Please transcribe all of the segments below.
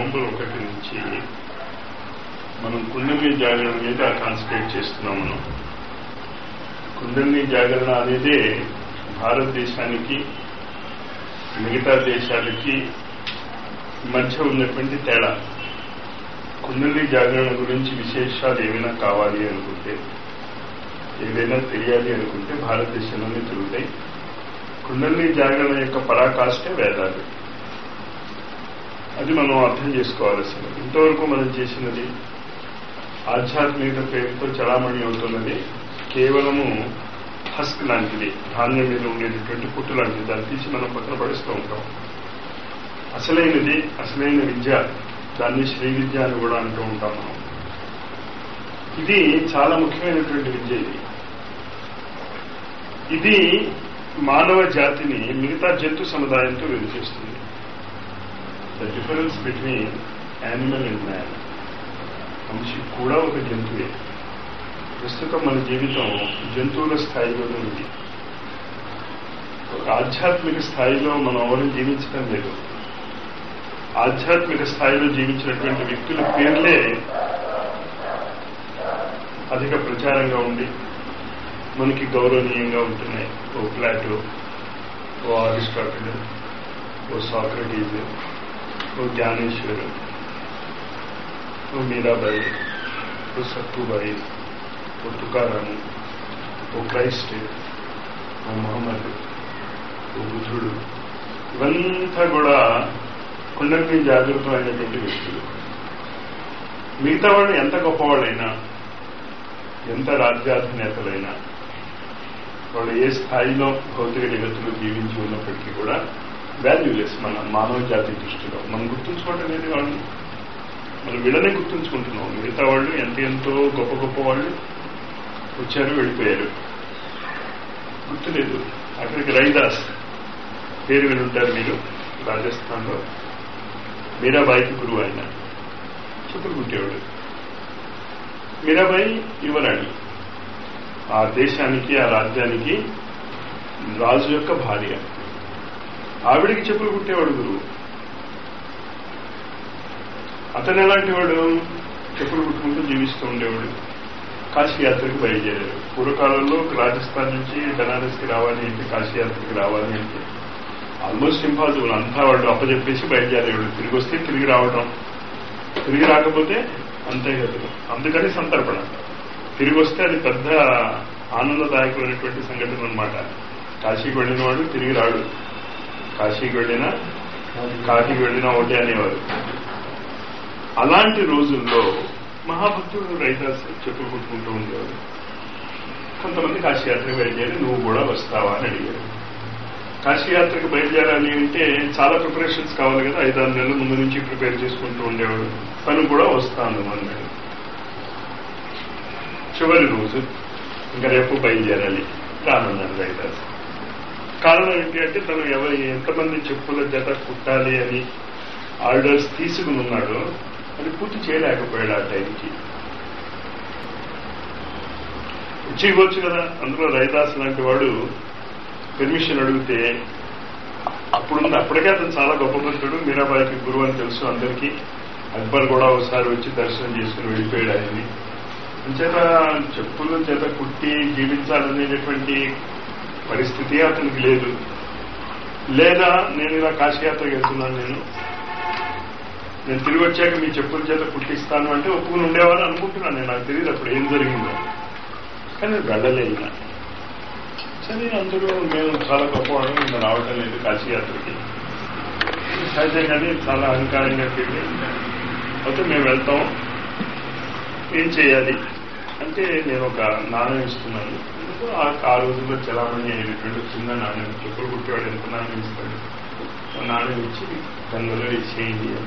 November ఒకటి నుంచి మనం కుండలి జాగరణ మీద కాన్సన్ట్రేట్ చేస్తున్నాం మనం కుండలి జాగరణ అనేది భారతదేశానికి మిగతా దేశాలకి మధ్య ఉన్నటువంటి తేడా కుండలి జాగరణ గురించి విశేషాలు ఏమైనా కావాలి అనుకుంటే ఏదైనా తెలియాలి అనుకుంటే భారతదేశంలోనే తిరుగుతాయి కుండలి జాగరణ యొక్క పరాకాష్టే వేదాలు అది మనం అర్థం చేసుకోవాల్సింది ఇంతవరకు మనం చేసినది ఆధ్యాత్మిక పేరుతో చలామణి అవుతున్నది కేవలము హస్క్ లాంటిది ధాన్యం మీద ఉండేటటువంటి పుట్టు లాంటిది దాన్ని తీసి మనం పక్కన పడిస్తూ ఉంటాం అసలైనది అసలైన విద్య దాన్ని శ్రీ విద్య అని కూడా అంటూ ఉంటాం మనం ఇది చాలా ముఖ్యమైనటువంటి విద్య ఇది ఇది మానవ జాతిని మిగతా జంతు సముదాయంతో వేరు చేస్తుంది the difference between animal and man మనిషి కూడా ఒక జంతువే ప్రస్తుతం మన జీవితం జంతువుల స్థాయిలోనే ఉంది ఒక ఆధ్యాత్మిక స్థాయిలో మనం ఎవరు జీవించడం లేదు ఆధ్యాత్మిక స్థాయిలో జీవించినటువంటి వ్యక్తుల పేర్లే అధిక ప్రచారంగా ఉండి మనకి గౌరవనీయంగా ఉంటున్నాయి ఓ ప్లాటో ఓ అరిస్టాటిల్ ఓ సాక్రటీస్ ఓ జ్ఞానేశ్వరు ఓ మీరాబాయి ఓ సత్తుబాయి ఓ తుకారాము ఓ క్రైస్ట్ ఓ మహమ్మద్ ఓ బుద్ధుడు ఇవంతా కూడా కుండలిని జాగృతం అయినటువంటి వ్యక్తులు మిగతా వాళ్ళు ఎంత గొప్పవాళ్ళైనా ఎంత రాజ్యాధినేతలైనా వాళ్ళు ఏ స్థాయిలో భౌతిక జగత్తులో జీవించి ఉన్నప్పటికీ కూడా వాల్యూలెస్ మన మానవ జాతి దృష్టిలో మనం గుర్తుంచుకోవటం లేదు వాళ్ళు మనం వీళ్ళనే గుర్తుంచుకుంటున్నాం మిగతా వాళ్ళు ఎంత ఎంతో గొప్ప గొప్ప వాళ్ళు వచ్చారు వెళ్ళిపోయారు గుర్తులేదు అక్కడికి రైదాస్ పేరు వినుంటారు మీరు రాజస్థాన్లో మీరాబాయికి గురువు ఆయన చెప్పులు కుట్టేవాడు మీరాబాయి యువరాణి ఆ దేశానికి ఆ రాజ్యానికి రాజు యొక్క భార్య ఆవిడికి చెప్పులు కుట్టేవాడు గురువు అతను ఎలాంటి వాడు చెప్పులు కుట్టుకుంటూ జీవిస్తూ ఉండేవాడు కాశీ యాత్రకు బయలుదేరారు పూర్వకాలంలో రాజస్థాన్ నుంచి బెనారస్కి రావాలి అంటే కాశీ యాత్రకి రావాలి అంటే ఆల్మోస్ట్ ఇంపాసిబుల్ అంతా వాళ్ళు అప్పచెప్పేసి బయలుదేరేవాడు తిరిగి వస్తే తిరిగి రావడం తిరిగి రాకపోతే అంతే కదా అందుకని సంతర్పణ తిరిగి వస్తే అది పెద్ద ఆనందదాయకమైనటువంటి సంఘటన అనమాట కాశీకి వెళ్ళిన వాడు తిరిగి రాడు కాశీకి వెళ్ళినా కాశీకి వెళ్ళినా ఒకటే అనేవారు అలాంటి రోజుల్లో మహాభక్తుడు రైతాస్ చెప్పులు కుట్టుకుంటూ ఉండేవాడు కొంతమంది కాశీయాత్రకు బయలుదేరి నువ్వు కూడా వస్తావా అని అడిగారు కాశీయాత్రకు బయలుదేరాలి అంటే చాలా ప్రిపరేషన్స్ కావాలి కదా ఐదారు నెలల ముందు నుంచి ప్రిపేర్ చేసుకుంటూ ఉండేవాడు తను కూడా వస్తాను అన్నాడు చివరి రోజు ఇంకా రేపు బయలుదేరాలి రానున్నాడు రైతాస్ కారణం ఏంటి అంటే తను ఎవరి ఎంతమంది చెప్పుల జత కుట్టాలి అని ఆర్డర్స్ తీసుకుని ఉన్నాడో అది పూర్తి చేయలేకపోయాడు ఆ టైంకి వచ్చి ఇవ్వచ్చు కదా అందులో రైదాస్ లాంటి వాడు పెర్మిషన్ అడిగితే అప్పుడుంది అప్పటికే అతను చాలా గొప్ప భక్తుడు మీరాబాయికి గురువు అని తెలుసు అందరికీ అక్బర్ కూడా ఒకసారి వచ్చి దర్శనం చేసుకుని వెళ్ళిపోయాడు ఆయన్ని చేత చెప్పుల చేత కుట్టి జీవించాలనేటటువంటి పరిస్థితి అతనికి లేదు లేదా నేను ఇలా కాశీయాత్రకు వెళ్తున్నాను నేను నేను తిరిగి వచ్చాక మీ చెప్పుల చేత కుట్టిస్తాను అంటే ఒప్పుకుని ఉండేవారు అనుకుంటున్నాను నేను నాకు తెలియదు అప్పుడు ఏం జరిగిందో కానీ వెళ్ళలేదు సరే అందరూ మేము చాలా గొప్పవాడు మేము రావటం లేదు కాశీయాత్రకి సహజంగానే చాలా అహంకారంగా తిరిగి అయితే మేము వెళ్తాం ఏం చేయాలి అంటే నేను ఒక నాణ్యం ఇస్తున్నాను ఆ రోజుల్లో చలామణి అయినటువంటి చిన్న నాణ్యం చెప్పులు కుట్టేవాడు ఎంత నాణ్యం ఇస్తాడు ఆ నాణ్యం ఇచ్చి గంగలో ఇచ్చేయండి అని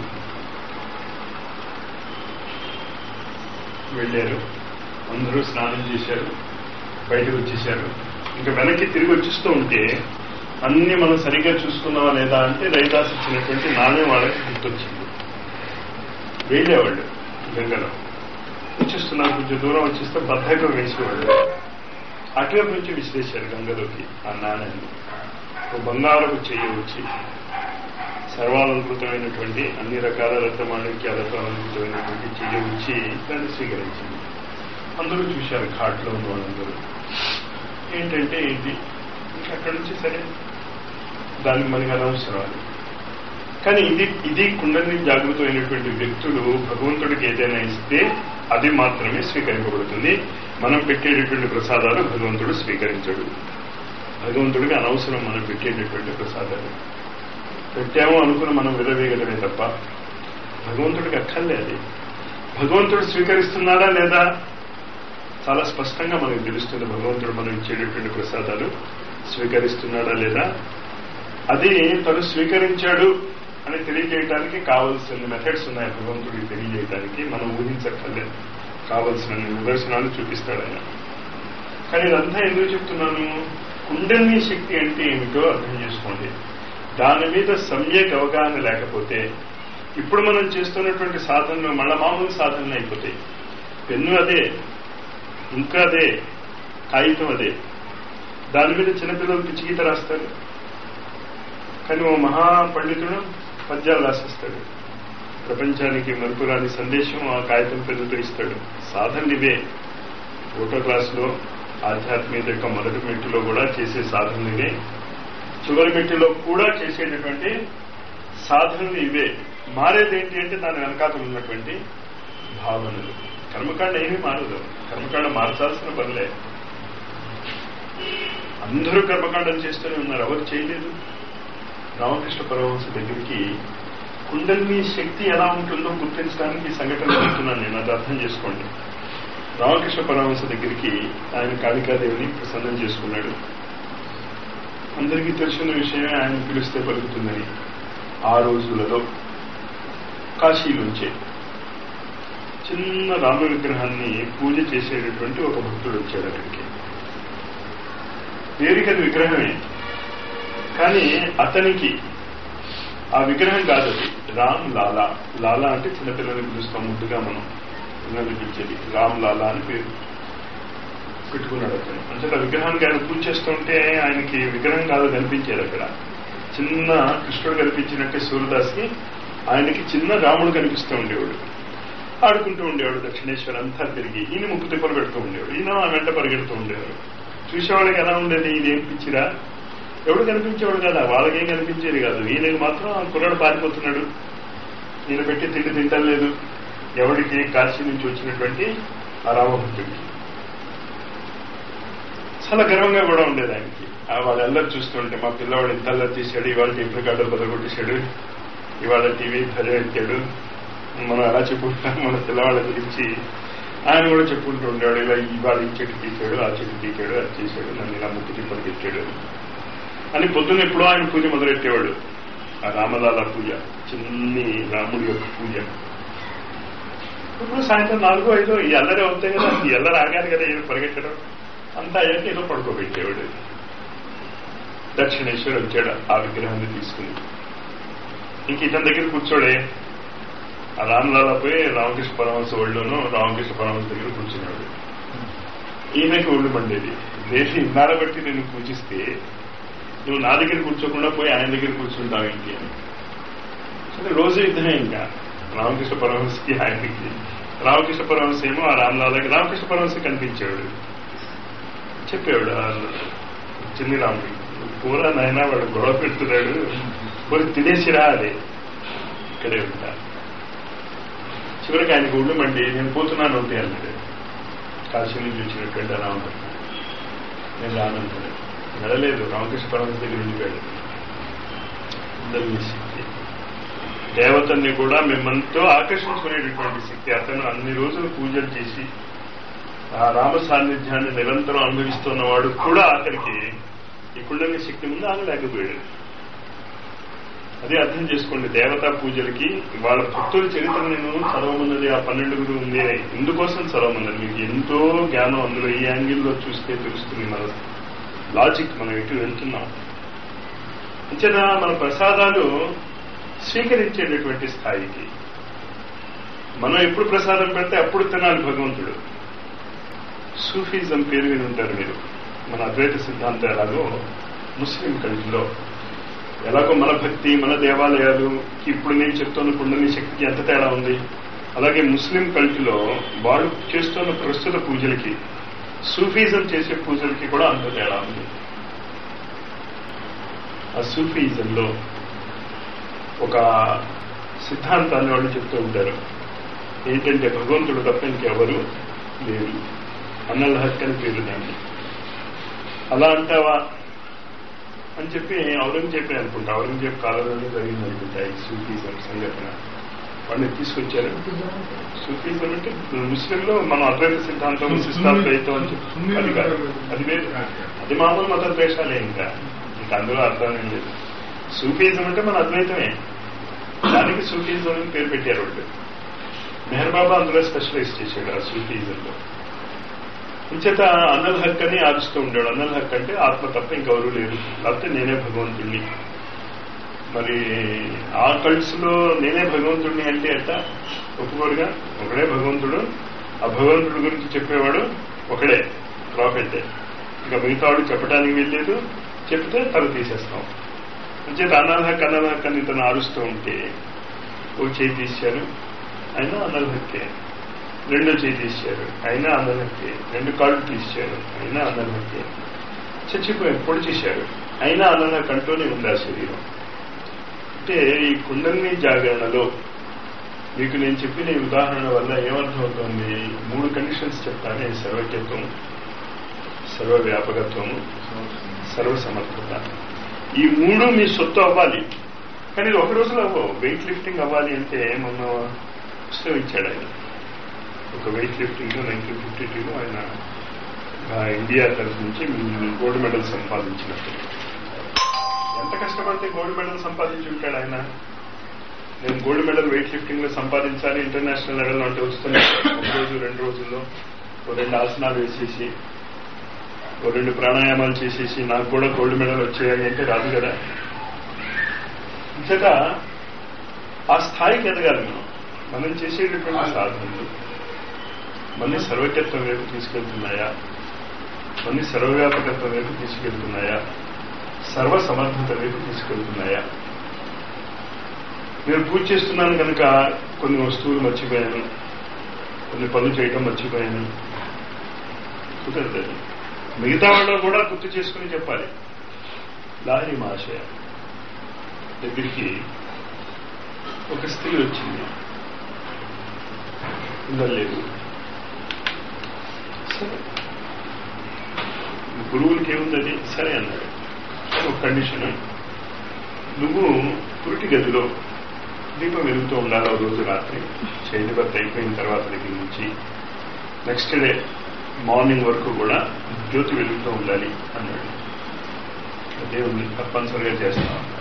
వెళ్ళారు అందరూ స్నానం చేశారు బయటకు వచ్చేశారు ఇంకా వెనక్కి తిరిగి వచ్చిస్తూ ఉంటే అన్ని మనం సరిగ్గా చూసుకున్నావా లేదా అంటే రైదాస్ ఇచ్చినటువంటి నాణ్యం వాళ్ళకి గుర్తొచ్చింది వెళ్ళేవాళ్ళు గంగలో వచ్చిస్తున్నారు కొంచెం దూరం వచ్చిస్తే బద్దకం వేసేవాళ్ళు అటువైపు నుంచి విశ్లేషారు గంగలోకి ఆ నాణ్యాన్ని ఒక బంగారపు చెయ్యి వచ్చి సర్వాలంకృతమైనటువంటి అన్ని రకాల రత్నమాణిక్యాలతో అలంకృతమైనటువంటి చెయ్యి వచ్చి దాన్ని స్వీకరించింది అందరూ చూశారు ఘాట్లో ఉన్న వాళ్ళందరూ ఏంటంటే ఏంటి ఇంకా అక్కడి నుంచి సరే దానికి మనకి అనవసరం అది కానీ ఇది ఇది కుండలిని జాగృతమైనటువంటి వ్యక్తులు భగవంతుడికి ఏదైనా ఇస్తే అది మాత్రమే స్వీకరింపబడుతుంది మనం పెట్టేటటువంటి ప్రసాదాలు భగవంతుడు స్వీకరించడు భగవంతుడికి అనవసరం మనం పెట్టేటటువంటి ప్రసాదాలు పెట్టామో అనుకుని మనం విరవేయగలమే తప్ప భగవంతుడికి అక్కర్లే అది భగవంతుడు స్వీకరిస్తున్నాడా లేదా చాలా స్పష్టంగా మనకు తెలుస్తుంది భగవంతుడు మనం ఇచ్చేటటువంటి ప్రసాదాలు స్వీకరిస్తున్నాడా లేదా అది తను స్వీకరించాడు అని తెలియజేయడానికి కావలసిన మెథడ్స్ ఉన్నాయి భగవంతుడికి తెలియజేయడానికి మనం ఊహించక్కర్లేదు కావలసిన నిదర్శనాలు చూపిస్తాడు ఆయన కానీ ఇదంతా ఎందుకు చెప్తున్నాను కుండలిని శక్తి అంటే ఏమిటో అర్థం చేసుకోండి దాని మీద సమ్యక్ అవగాహన లేకపోతే ఇప్పుడు మనం చేస్తున్నటువంటి సాధనలు మళ్ళా మామూలు సాధనలు అయిపోతాయి పెన్ను అదే ఇంకా అదే కాగితం అదే దాని మీద చిన్నపిల్లలు పిచ్చిగీత రాస్తారు కానీ ఓ మహాపండితుడు పద్యాలు రాసిస్తాడు ప్రపంచానికి మరుపురాని సందేశం ఆ కాగితం పెద్దతో ఇస్తాడు సాధనలు ఇవే ఫోటో క్లాసులో ఆధ్యాత్మికత యొక్క మొదటి మెట్టులో కూడా చేసే సాధనలు ఇవే చివరి మెట్టులో కూడా చేసేటటువంటి సాధనలు ఇవే మారేది ఏంటి అంటే దాని వెనకాతలు ఉన్నటువంటి భావనలు కర్మకాండ ఏమీ మారదు కర్మకాండ మార్చాల్సిన పనిలే అందరూ కర్మకాండం చేస్తూనే ఉన్నారు ఎవరు చేయలేదు రామకృష్ణ పరమహంస దగ్గరికి కుండలిని శక్తి ఎలా ఉంటుందో గుర్తించడానికి ఈ సంఘటన చెప్తున్నాను నేను అది అర్థం చేసుకోండి రామకృష్ణ పరమహంస దగ్గరికి ఆయన కాళికాదేవిని ప్రసన్నం చేసుకున్నాడు అందరికీ తెలిసిన విషయమే ఆయన పిలిస్తే పలుకుతుందని ఆ రోజులలో కాశీ నుంచే చిన్న రామ విగ్రహాన్ని పూజ చేసేటటువంటి ఒక భక్తుడు వచ్చాడు అక్కడికి పేరుకది విగ్రహమే కానీ అతనికి ఆ విగ్రహం కాదు అది రామ్ లాలా లాలా అంటే చిన్నపిల్లల్ని పిలుస్తాం ముద్దుగా మనం పిల్లల్ని పిలిచేది రామ్ లాలా అని పేరు పెట్టుకున్నాడు అతను అంటే ఆ విగ్రహానికి ఆయన పూజ చేస్తుంటే ఆయనకి విగ్రహం కాదు కనిపించేది అక్కడ చిన్న కృష్ణుడు కనిపించినట్టే సూర్యదాస్కి ఆయనకి చిన్న రాముడు కనిపిస్తూ ఉండేవాడు ఆడుకుంటూ ఉండేవాడు దక్షిణేశ్వర్ అంతా తిరిగి ఈయన ముక్కు తిప్పలు పెడుతూ ఉండేవాడు ఈయన ఆ వెంట పరిగెడుతూ ఉండేవాడు చూసేవాళ్ళకి ఎలా ఉండేది ఇదేం పిచ్చిరా ఎవడు కనిపించేవాడు కదా వాళ్ళకేం కనిపించేది కాదు ఈయనకి మాత్రం ఆ కుర్రాడు పారిపోతున్నాడు ఈయన పెట్టి తిండి తింటలేదు ఎవడికి కాశీ నుంచి వచ్చినటువంటి ఆ రామభక్తుడికి చాలా గర్వంగా కూడా ఉండేది ఆయనకి ఆ వాళ్ళెల్లరూ చూస్తుంటే మా పిల్లవాడు ఇంతల్లా తీశాడు ఇవాళ టేప్ రికార్డు బదగొట్టేశాడు ఇవాళ టీవీ ధర ఎత్తాడు మనం అలా చెప్పుకుంటాం మన పిల్లవాళ్ళ గురించి ఆయన కూడా చెప్పుకుంటూ ఉండేవాడు ఇలా ఇవాళ ఈ చెట్టు తీశాడు ఆ చెట్టు తీశాడు అది చేశాడు నన్ను ఇలా ముక్కు తిప్పలు పెట్టాడు అని పొద్దున్న ఎప్పుడో ఆయన పూజ మొదలెట్టేవాడు ఆ రామలాల పూజ చిన్ని రాముడి యొక్క పూజ ఇప్పుడు సాయంత్రం నాలుగో ఐదో ఈ అల్లరి అవుతాయి కదా ఈ అల్లరి ఆగాలి కదా ఏదో పరిగెట్టడం అంతా అయ్యాక ఏదో పడుకోబెట్టేవాడు దక్షిణేశ్వర్ వచ్చాడు ఆ విగ్రహాన్ని తీసుకుని ఇంక ఇతని దగ్గర కూర్చోడే ఆ రామలాల పోయి రామకృష్ణ పరమహంస ఒళ్ళోనూ రామకృష్ణ పరమహంస దగ్గర కూర్చున్నాడు ఈయనకి ఒళ్ళు మండేది నేను ఇన్నాళ్ళ బట్టి నేను పూజిస్తే నువ్వు నా దగ్గర కూర్చోకుండా పోయి ఆయన దగ్గర కూర్చుంటావు ఏంటి అని అంటే రోజు యుద్ధమే ఇంకా రామకృష్ణ పరమహంసకి ఆయనకి రామకృష్ణ పరమహంస ఏమో ఆ రామలాలకి రామకృష్ణ పరమహంస కనిపించేవాడు చెప్పేవాడు ఆ చిన్ని రాముడి పూరా నాయన వాడు గొడవ పెడుతున్నాడు పోయి తినేసిరా అదే ఇక్కడే ఉంటా చివరికి ఆయనకు ఒళ్ళు మండి నేను పోతున్నాను ఉంటే అన్నాడు కాశీ నుంచి వచ్చినటువంటి రామకృష్ణ నేను రానంటాడు వెళ్ళలేదు రామకృష్ణ పరమహంస దగ్గర ఉండిపోయాడు అందరి శక్తి దేవతల్ని కూడా మిమ్మల్తో ఆకర్షించుకునేటటువంటి శక్తి అతను అన్ని రోజులు పూజలు చేసి ఆ రామ సాన్నిధ్యాన్ని నిరంతరం అనుభవిస్తున్నవాడు కూడా ఆఖరికి ఈ కుండలి శక్తి ముందు ఆగలేకపోయాడు అదే అర్థం చేసుకోండి దేవతా పూజలకి వాళ్ళ భక్తుల చరిత్ర నేను చదవమన్నది ఆ పన్నెండుగురు ఉంది ఇందుకోసం చదవమన్నది మీకు ఎంతో జ్ఞానం అందులో ఈ యాంగిల్లో చూస్తే తెలుస్తుంది మన లాజిక్ మనం ఎటు వెళ్తున్నాం అంచేత మన ప్రసాదాలు స్వీకరించేటటువంటి స్థాయికి మనం ఎప్పుడు ప్రసాదం పెడితే అప్పుడు తినాలి భగవంతుడు సూఫీజం పేరు విని ఉంటారు మీరు మన అద్వైత సిద్ధాంతం ఎలాగో ముస్లిం కంట్రీలో ఎలాగో మన భక్తి మన దేవాలయాలు ఇప్పుడు నేను చెప్తున్న కుండలి శక్తికి ఎంత తేడా ఉంది అలాగే ముస్లిం కల్టిలో వాళ్ళు చేస్తున్న ప్రస్తుత పూజలకి సూఫీజం చేసే పూజలకి కూడా అంత తేడా ఉంది ఆ సూఫీజంలో ఒక సిద్ధాంతాన్ని వాళ్ళు చెప్తూ ఉంటారు ఏంటంటే భగవంతుడు తప్ప ఇంకెవరు లేరు అన్నల్ హక్ అని పేరు దాన్ని అలా అంటావా అని చెప్పి ఔరంగజేబే అనుకుంటా ఔరంగజేబ్ కాలంలోనే జరిగింది అనుకుంటా ఈ సూఫీజం సంఘటన వాళ్ళని తీసుకొచ్చారు సూఫీజం అంటే ముస్లింలో మనం అద్వైత సిద్ధాంతం సిద్ధాంతం అని చెప్పి అది కాదు అది వేరు అది మామూలు మత ద్వేషాలే ఇంకా ఇంకా అందులో అర్థం ఏం లేదు సూఫీజం అంటే మన అద్వైతమే దానికి సూఫీజం అని పేరు పెట్టారు వాళ్ళు మెహర్ బాబా అందులో స్పెషలైజ్ చేశాడు ఆ సూఫీజంలో ఇంచేత అన్నల్ హక్ అని ఆరుస్తూ ఉండేవాడు అన్నల్ హక్ అంటే ఆత్మ తప్ప ఇంకెవరూ లేరు లేకపోతే నేనే భగవంతుణ్ణి మరి ఆ కల్ట్స్ లో నేనే భగవంతుడిని అంటే ఎట్ట ఒప్పుకోరుగా ఒకడే భగవంతుడు ఆ భగవంతుడి గురించి చెప్పేవాడు ఒకడే ప్రాఫిట్ ఇంకా మిగతా వాడు చెప్పడానికి వెళ్ళలేదు చెప్తే తల తీసేస్తాం అంచేత అన్నల్ హక్ అన్నల్ హక్ అని ఇతను ఆరుస్తూ ఉంటే ఓ చేయి తీశారు అయినా అన్నల్ హక్కే రెండో చేయి తీశారు అయినా అన్నల్ హక్కే రెండు కాళ్ళు తీశారు అయినా అన్నల్ హక్కే చచ్చిపోయారు పొడి చేశారు అయినా అన్నల్ హక్ అంటూనే ఉంది ఆ శరీరం అంటే ఈ కుండలిని జాగరణలో మీకు నేను చెప్పిన ఈ ఉదాహరణ వల్ల ఏమర్థమవుతోంది మూడు కండిషన్స్ చెప్తానే సర్వజ్ఞత్వం సర్వవ్యాపకత్వము సర్వసమర్థత ఈ మూడు మీ సొత్తు అవ్వాలి కానీ ఇది ఒక రోజులో అవ్వవు వెయిట్ లిఫ్టింగ్ అవ్వాలి అంటే మొన్న పుస్తకం ఇచ్చాడు ఆయన ఒక వెయిట్ లిఫ్టింగ్ నైన్టీన్ ఫిఫ్టీ టూలో ఆయన ఆ, ఇండియా తరఫు నుంచి గోల్డ్ మెడల్ సంపాదించినట్టు ఎంత కష్టపడితే గోల్డ్ మెడల్ సంపాదించి ఉంటాడు ఆయన నేను గోల్డ్ మెడల్ వెయిట్ లిఫ్టింగ్ లో సంపాదించాలి ఇంటర్నేషనల్ లెవెల్ అంటే వస్తుంది ఒక రోజు రెండు రోజుల్లో ఓ రెండు ఆసనాలు వేసేసి ఓ రెండు ప్రాణాయామాలు చేసేసి నాకు కూడా గోల్డ్ మెడల్ వచ్చేయాలి అంటే రాదు కదా ఇంతట ఆ స్థాయికి ఎదగాలి మనం మనం చేసేటటువంటి సాధనలు మళ్ళీ సర్వజ్ఞత్వం వైపు తీసుకెళ్తున్నాయా మళ్ళీ సర్వవ్యాపకత్వం వైపు తీసుకెళ్తున్నాయా సర్వ సమర్థత వైపు తీసుకెళ్తున్నాయా నేను పూజ చేస్తున్నాను కనుక కొన్ని వస్తువులు మర్చిపోయాను కొన్ని పనులు చేయటం మర్చిపోయాను కుదరదు అది. మిగతా వాళ్ళు కూడా గుర్తు చేసుకుని చెప్పాలి లాహిరి మహాశయ దగ్గరికి ఒక స్త్రీ వచ్చింది ఉండలేదు సరే గురువులకి ఏముందని సరే అన్నాడు ఒక కండిషన్ నువ్వు పురిటి గదిలో దీపం వెలుగుతూ ఉండాలి ఆ రోజు రాత్రి శైలిబద్ధ అయిపోయిన తర్వాత దగ్గర నుంచి నెక్స్ట్ డే మార్నింగ్ వరకు కూడా జ్యోతి వెలుగుతూ ఉండాలి అన్నాడు అదే ఉంది తప్పనిసరిగా చేస్తాం అన్నాడు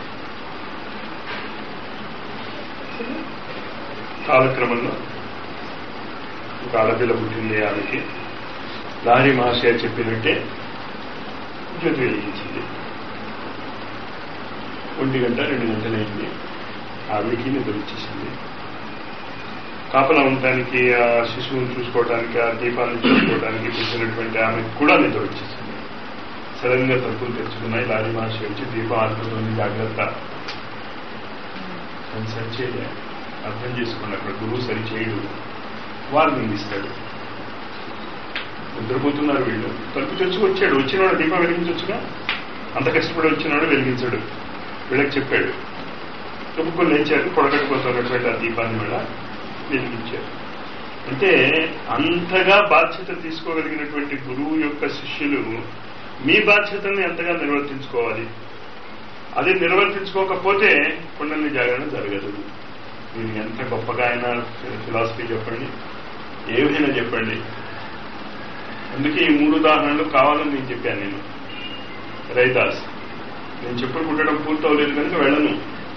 కాలక్రమంలో ఒక ఆడపిల్ల పుట్టింది ఆమెకి లారీ మహాశయ చెప్పినట్టే జ్యోతి వెలిగించింది ఒంటి గంట రెండు గంటలైంది ఆవిడికి నిద్ర వచ్చేసింది కాపలా ఉండటానికి ఆ శిశువుని చూసుకోవడానికి ఆ దీపాన్ని చూసుకోవడానికి పుట్టినటువంటి ఆమెకు కూడా నిద్ర వచ్చేసింది సడన్ గా తలుపులు తెచ్చుకున్నాయి లారీ మహర్షి వచ్చి దీపం ఆడుతుంది జాగ్రత్త అని సరి చేయలే అర్థం చేసుకోండి అక్కడ గురువు సరి చేయడు వార్నింగ్ ఇస్తాడు నిద్రపోతున్నారు వీళ్ళు తలుపు తెచ్చుకు వచ్చాడు వచ్చినవాడు దీపం వెలిగించవచ్చుగా అంత కష్టపడి వచ్చినవాడు వెలిగించాడు వీళ్ళకి చెప్పాడు తుప్పుకొని లేచారు పొడగట్టుకోతున్నటువంటి ఆ దీపాన్ని కూడా వెలిగించారు అంటే అంతగా బాధ్యత తీసుకోగలిగినటువంటి గురువు యొక్క శిష్యులు మీ బాధ్యతల్ని ఎంతగా నిర్వర్తించుకోవాలి అది నిర్వర్తించుకోకపోతే కుండలి జాగరణ జరగదు మీరు ఎంత గొప్పగా అయినా ఫిలాసఫీ చెప్పండి ఏమైనా చెప్పండి అందుకే ఈ మూడు ఉదాహరణలు కావాలని నేను చెప్పాను నేను రైదాస్ నేను చెప్పులు కుట్టడం పూర్తవలేదు కనుక వెళ్ళను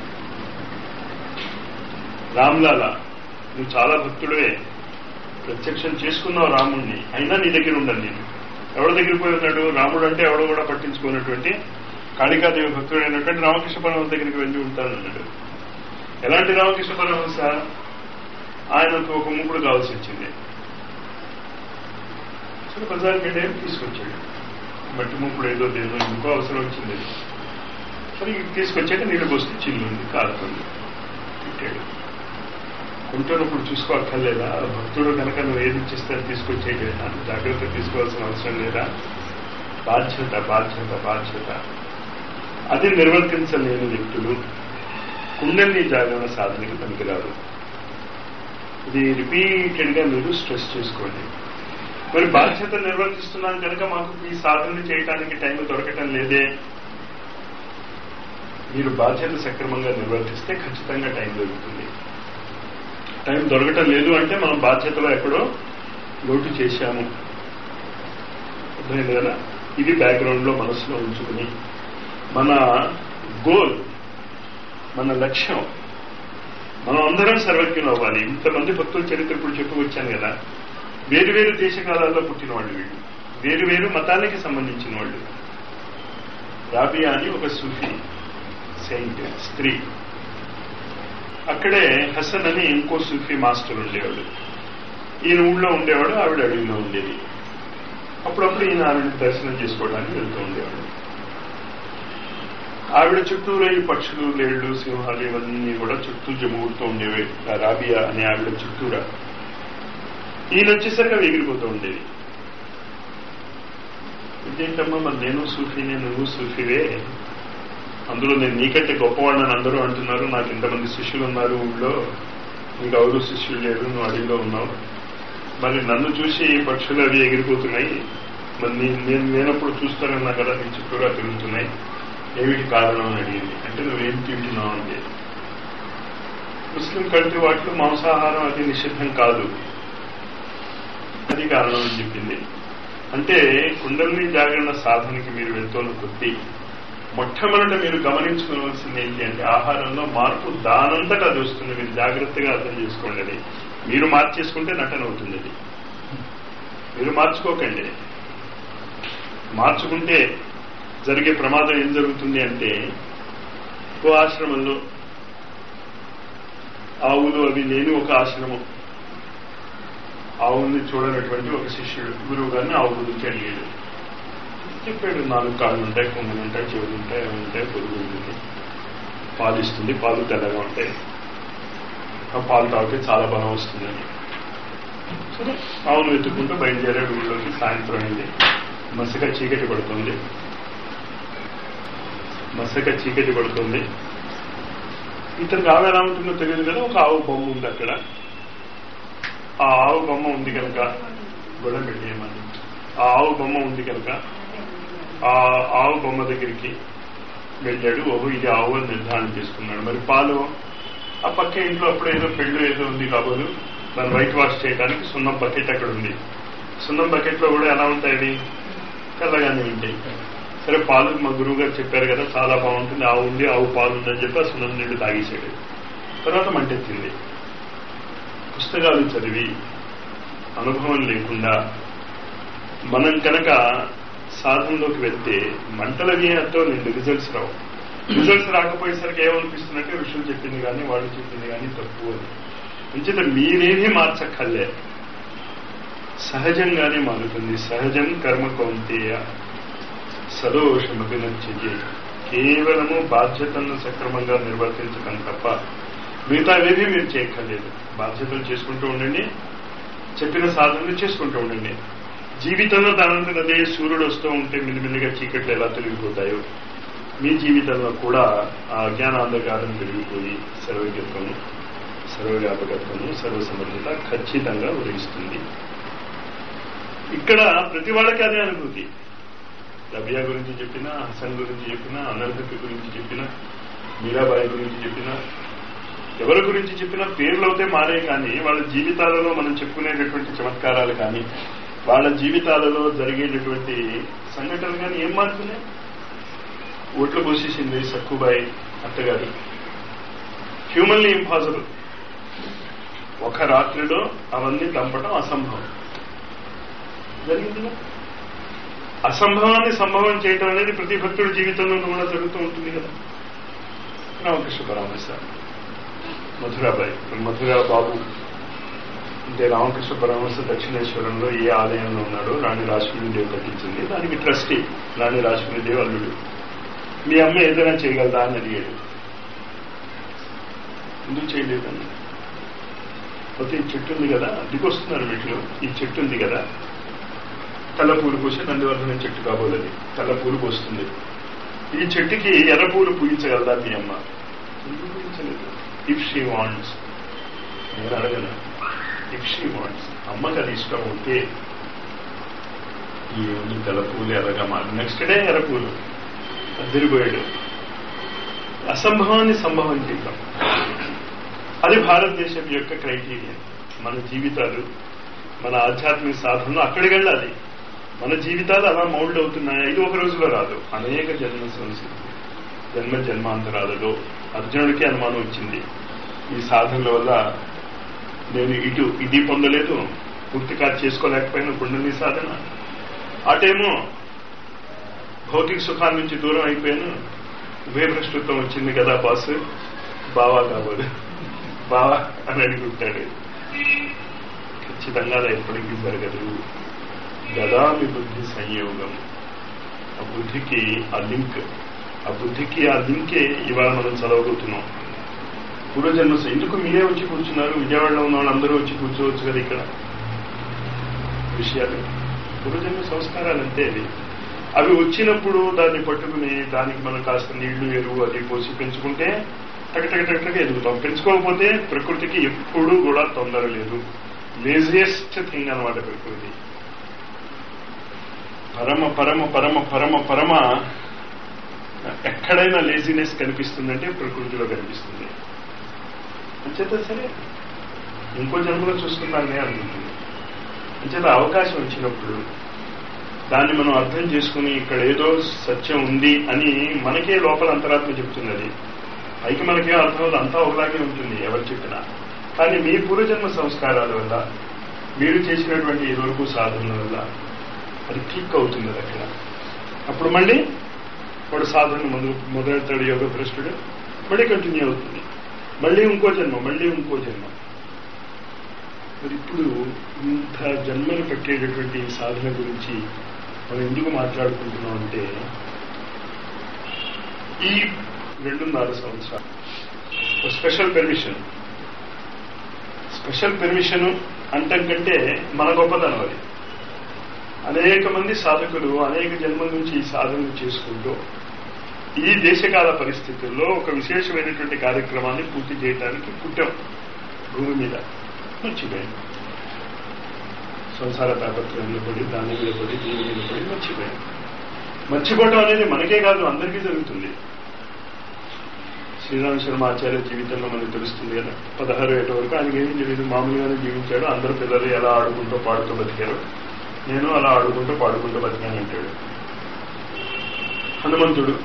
రామ్లాలా నువ్వు చాలా భక్తుడే ప్రత్యక్షం చేసుకున్నావు రాముణ్ణి అయినా నీ దగ్గర ఉండను నేను ఎవరి దగ్గర పోయి ఉన్నాడు రాముడు అంటే ఎవడో కూడా పట్టించుకున్నటువంటి కాళికాదేవి భక్తుడైనటువంటి రామకృష్ణ పరమహంస దగ్గరికి వెళ్ళి ఉంటానన్నాడు ఎలాంటి రామకృష్ణ పరమహంస ఆయనకు ఒక ముగ్గుడు కావాల్సి వచ్చింది సరే బజార్కి వెళ్ళి తీసుకొచ్చాడు మట్టి ముప్పుడు ఏదో ఏదో ఇంకో అవసరం వచ్చింది సరే ఇది తీసుకొచ్చాక నీళ్ళు పోస్తే చిల్లు ఉంది కారుతుంది పెట్టాడు కొంటున్నప్పుడు చూసుకోక్కర్లేదా భక్తుడు కనుక నువ్వు ఏది ఇచ్చిస్తే అది తీసుకొచ్చేయలేదా జాగ్రత్త తీసుకోవాల్సిన అవసరం లేదా బాధ్యత బాధ్యత బాధ్యత అది నిర్వర్తించలేని వ్యక్తులు కుండలిని జాగరణ సాధనకి పనికిరారు ఇది రిపీటెడ్ గా మీరు స్ట్రెస్ చేసుకోండి మరి బాధ్యత నిర్వర్తిస్తున్నాం కనుక మాకు ఈ సాధన చేయడానికి టైం దొరకటం లేదే మీరు బాధ్యత సక్రమంగా నిర్వర్తిస్తే ఖచ్చితంగా టైం దొరుకుతుంది టైం దొరకటం లేదు అంటే మనం బాధ్యతలో ఎక్కడో లోటు చేశాము అర్థమైంది కదా ఇది బ్యాక్గ్రౌండ్ లో మనసులో ఉంచుకుని మన గోల్ మన లక్ష్యం మనం అందరం సర్వజ్ఞులు అవ్వాలి ఇంతమంది భక్తుల చరిత్ర ఇప్పుడు చెప్పుకొచ్చాను కదా వేరు వేరు దేశకాలాల్లో పుట్టిన వాళ్ళు వీళ్ళు వేరు వేరు మతానికి సంబంధించిన వాళ్ళు రాబియా అని ఒక సూఫీ సెయింట్ స్త్రీ అక్కడే హసన్ అని ఇంకో సూఫీ మాస్టర్ ఉండేవాడు ఈయన ఊళ్ళో ఉండేవాడు ఆవిడ అడవిలో ఉండేది అప్పుడప్పుడు ఈయన ఆవిడ దర్శనం చేసుకోవడానికి వెళ్తూ ఉండేవాడు ఆవిడ చుట్టూరా ఈ పక్షులు లేళ్లు సింహాలు ఇవన్నీ కూడా చుట్టూ జమూడుతూ ఉండేవి ఆ రాబియా అనే ఆవిడ చుట్టూరా ఈయన వచ్చేసరికి అవి ఎగిరిపోతూ ఉండేవి ఇదేంటమ్మా మరి నేను సూఫీనే నువ్వు సూఫీవే అందులో నేను నీకంటే గొప్పవాడిని అందరూ అంటున్నారు నాకు ఇంతమంది శిష్యులు ఉన్నారు ఊళ్ళో నీకు ఎవరు శిష్యులు లేరు నువ్వు అడవిలో ఉన్నావు మరి నన్ను చూసి ఈ పక్షులు అవి ఎగిరిపోతున్నాయి మరి నీ- నేను నేనప్పుడు చూస్తానన్నా కదా నీ చుట్టూరా తిరుగుతున్నాయి ఏమిటి కారణం అని అడిగింది అంటే నువ్వేం తింటున్నావు అంటే ముస్లిం కంట్రీ వాటిలో మాంసాహారం అది నిషిద్ధం కాదు అది కారణం అని చెప్పింది అంటే కుండలిని జాగరణ సాధనకి మీరు వెళ్తున్న కొద్దీ మొట్టమొదట మీరు గమనించుకోవాల్సింది ఏంటి అంటే ఆహారంలో మార్పు దానంతటా అది వస్తుంది మీరు జాగ్రత్తగా అర్థం చేసుకోండి అది మీరు మార్చేసుకుంటే నటన అవుతుంది అది మీరు మార్చుకోకండి మార్చుకుంటే జరిగే ప్రమాదం ఏం జరుగుతుంది అంటే ఓ ఆశ్రమంలో ఆవులు అవి లేని ఒక ఆశ్రమం ఆవుల్ని చూడనటువంటి ఒక శిష్యుడు గురువు గారిని ఆవు గురించి అడిగాడు చెప్పాడు నాలుగు కాళ్ళు ఉంటాయి కొమ్ములు ఉంటాయి చెవులు ఉంటాయి అవి ఉంటాయి పొరుగు ఉంటుంది పాలు ఇస్తుంది పాలు తెల్లగా ఉంటాయి ఆ పాలు తాగితే చాలా బలం వస్తుందని సరే ఆవును వెతుక్కుంటూ బయలుదేరాడు ఊళ్ళోకి సాయంత్రం అయింది మసక చీకటి పడుతుంది మసక చీకటి పడుతుంది ఇతనికి ఆవు ఎలా ఉంటుందో తెలియదు కదా ఒక ఆవు బొమ్మ ఉంది అక్కడ ఆ ఆవు బొమ్మ ఉంది కనుక గొడవ పెట్టేయమని ఆ ఆవు బొమ్మ ఉంది కనుక ఆ ఆవు బొమ్మ దగ్గరికి వెళ్ళాడు ఓహో ఇది ఆవు అని నిర్ధారణ చేసుకున్నాడు మరి పాలు ఆ పక్క ఇంట్లో అప్పుడు ఏదో పెళ్ళు ఏదో ఉంది కాబోలు దాన్ని వైట్ వాష్ చేయడానికి సున్నం బకెట్ అక్కడ ఉంది సున్నం బకెట్ లో కూడా ఎలా ఉంటాయి అవి తెల్లగానే ఉంటాయి సరే పాలు మా గురువు గారు చెప్పారు కదా చాలా బాగుంటుంది ఆవు ఉంది ఆవు పాలు ఉందని చెప్పి ఆ సున్నం నీళ్లు తాగేసాడు తర్వాత మంటెత్తింది పుస్తకాలు చదివి అనుభవం లేకుండా మనం కనుక సాధనలోకి వెళ్తే మంటల వ్యయంతో నిండు రిజల్ట్స్ రావు రిజల్ట్స్ రాకపోయేసరికి ఏమనిపిస్తుందంటే ఋషులు చెప్పింది కానీ వాళ్ళు చెప్పింది కానీ తప్పు అని అంచేత మీరేమీ మార్చక్కర్లే సహజంగానే మారుతుంది సహజం కర్మ కౌంతేయ సదోషమపి నచ్చింది కేవలము బాధ్యతలను సక్రమంగా నిర్వర్తించడం తప్ప మిగతా ఏది మీరు చేయక్కర్లేదు బాధ్యతలు చేసుకుంటూ ఉండండి చెప్పిన సాధనలు చేసుకుంటూ ఉండండి జీవితంలో దానంతట అదే సూర్యుడు వస్తూ ఉంటే మెల్లిమెల్లిగా చీకట్లు ఎలా తొలగిపోతాయో మీ జీవితంలో కూడా ఆ అజ్ఞానాంధకారం పెరిగిపోయి సర్వజ్ఞత్వము సర్వవ్యాపకత్వము సర్వసమర్థత ఖచ్చితంగా ఉదయిస్తుంది ఇక్కడ ప్రతి వాళ్ళకి అదే అనుభూతి రబియా గురించి చెప్పినా హసన్ గురించి చెప్పినా అనర్హకి గురించి చెప్పినా మీరాబాయి గురించి చెప్పినా ఎవరి గురించి చెప్పినా పేర్లు అయితే మారే కానీ వాళ్ళ జీవితాలలో మనం చెప్పుకునేటటువంటి చమత్కారాలు కానీ వాళ్ళ జీవితాలలో జరిగేటటువంటి సంఘటనలు కానీ ఏం మారుతున్నాయి ఓట్లు పోసేసింది సక్కుబాయి అత్తగారు హ్యూమన్లీ ఇంపాసిబుల్ ఒక రాత్రిలో అవన్నీ దంపడం అసంభవం జరిగింది అసంభవాన్ని సంభవం చేయడం అనేది ప్రతి భక్తుడి జీవితంలో కూడా జరుగుతూ ఉంటుంది కదా రామకృష్ణ పరామర్శ మధురాబాయి మధురా బాబు అంటే రామకృష్ణ పరమహంస దక్షిణేశ్వరంలో ఏ ఆలయంలో ఉన్నాడో రాణి రాశ్మిదేవి కట్టించింది దానికి ట్రస్టీ రాణి రాశ్మిదేవి అల్లుడు మీ అమ్మ ఏదైనా చేయగలదా అని అడిగాడు ఎందుకు చేయలేదని పోతే ఈ చెట్టు ఉంది కదా దిగొస్తున్నారు వీటిలో ఈ చెట్టు ఉంది కదా తెల్ల పూలు పూసి నందివర్ధన చెట్టు కాబోలేదు తెల్ల పూలు పోస్తుంది ఈ చెట్టుకి ఎర్ర పూలు పూయించగలదా మీ అమ్మ ఎందుకు పూయించలేదు ఇఫ్ షీ వాంట్స్ నేను అడగను ఇఫ్ షీ వాంట్స్ అమ్మకి అది ఇష్టం ఉంటే ఈ ఉంది తెల్ల పూలు ఎర్రగా మారి నెక్స్ట్ డే ఎర్ర పూలు అదిరిపోయాడు అసంభవాన్ని సంభవం చేయటం అది భారతదేశం యొక్క క్రైటీరియా మన జీవితాలు మన ఆధ్యాత్మిక సాధనలు అక్కడికి వెళ్ళాలి మన జీవితాలు అలా మౌల్డ్ అవుతున్నాయి ఇది ఒక రోజులో రాదు అనేక జన్మ సంస్కృతి జన్మ జన్మాంతరాలలో అర్జునుడికి అనుమానం వచ్చింది ఈ సాధనల వల్ల నేను ఇటు ఇది పొందలేదు పూర్తిగా చేసుకోలేకపోయిన కుండలి సాధన అటేమో భౌతిక సుఖాల నుంచి దూరం అయిపోయాను ఉభయభ్రష్టత్వం వచ్చింది కదా బాస్ బావా కాబోదు బావా అని అడుగుంటాడు ఖచ్చితంగా అది ఎప్పటికీ జరగదు దదామి బుద్ధి సంయోగం ఆ బుద్ధికి ఆ లింక్ ఆ బుద్ధికి ఆ లింకే ఇవాళ మనం చదవబోతున్నాం పూర్వజన్మ ఎందుకు మీరే వచ్చి కూర్చున్నారు విజయవాడలో ఉన్న వాళ్ళందరూ వచ్చి కూర్చోవచ్చు కదా ఇక్కడ విషయాలు పూర్వజన్మ సంస్కారాలు అంతే అవి అవి వచ్చినప్పుడు దాన్ని పట్టుకుని దానికి మనం కాస్త నీళ్లు ఎరువు అది పోసి పెంచుకుంటే టక టక టక టక ఎదుగుతాం పెంచుకోకపోతే ప్రకృతికి ఎప్పుడూ కూడా తొందర లేదు లేజియెస్ట్ థింగ్ అనమాట ప్రకృతి పరమ పరమ పరమ పరమ పరమ ఎక్కడైనా లేజినెస్ కనిపిస్తుందంటే ప్రకృతిలో కనిపిస్తుంది అంచేత సరే ఇంకో జన్మలో చూసుకున్నానే అనుకుంటుంది అంచేత అవకాశం వచ్చినప్పుడు దాన్ని మనం అర్థం చేసుకుని ఇక్కడ ఏదో సత్యం ఉంది అని మనకే లోపల అంతరాత్మ చెప్తున్నది పైకి మనకేం అర్థం అవుతుంది అంతా ఒకలాగే ఉంటుంది ఎవరు చెప్పినా కానీ మీ పూర్వజన్మ సంస్కారాల వల్ల మీరు చేసినటువంటి ఇదివరకు సాధనల వల్ల అది క్లిక్ అవుతుంది అది అక్కడ అప్పుడు మళ్ళీ వాడు సాధన మొదలు మొదలెడతాడు యోగ భ్రష్టుడు మళ్ళీ కంటిన్యూ అవుతుంది మళ్ళీ ఇంకో జన్మ మళ్ళీ ఇంకో జన్మ మరి ఇప్పుడు ఇంత జన్మలు పెట్టేటటువంటి సాధన గురించి మనం ఎందుకు మాట్లాడుకుంటున్నాం అంటే ఈ రెండున్నర సంవత్సరాలు ఒక స్పెషల్ పెర్మిషన్ స్పెషల్ పెర్మిషన్ అంటం కంటే మన గొప్పతనం అది అనేక మంది సాధకులు అనేక జన్మల నుంచి ఈ సాధనలు చేసుకుంటూ ఈ దేశకాల పరిస్థితుల్లో ఒక విశేషమైనటువంటి కార్యక్రమాన్ని పూర్తి చేయడానికి పుట్టాం భూమి మీద మర్చిపోయాం సంసార తాపత్రయంలో పడి దాని మీద పడి దీని మీద పడి మర్చిపోయాం మర్చిపోవడం అనేది మనకే కాదు అందరికీ జరుగుతుంది శ్రీరామ శర్మ ఆచార్య జీవితంలో మనకు తెలుస్తుంది కదా పదహారు ఏట వరకు ఆయనకి ఏం తెలియదు మామూలుగానే జీవించాడు అందరు పిల్లలు ఎలా ఆడుకుంటూ పాడుతూ బతికారు నేను అలా ఆడుకుంటూ పాడుకుంటూ బతికానంటాడు హనుమంతుడు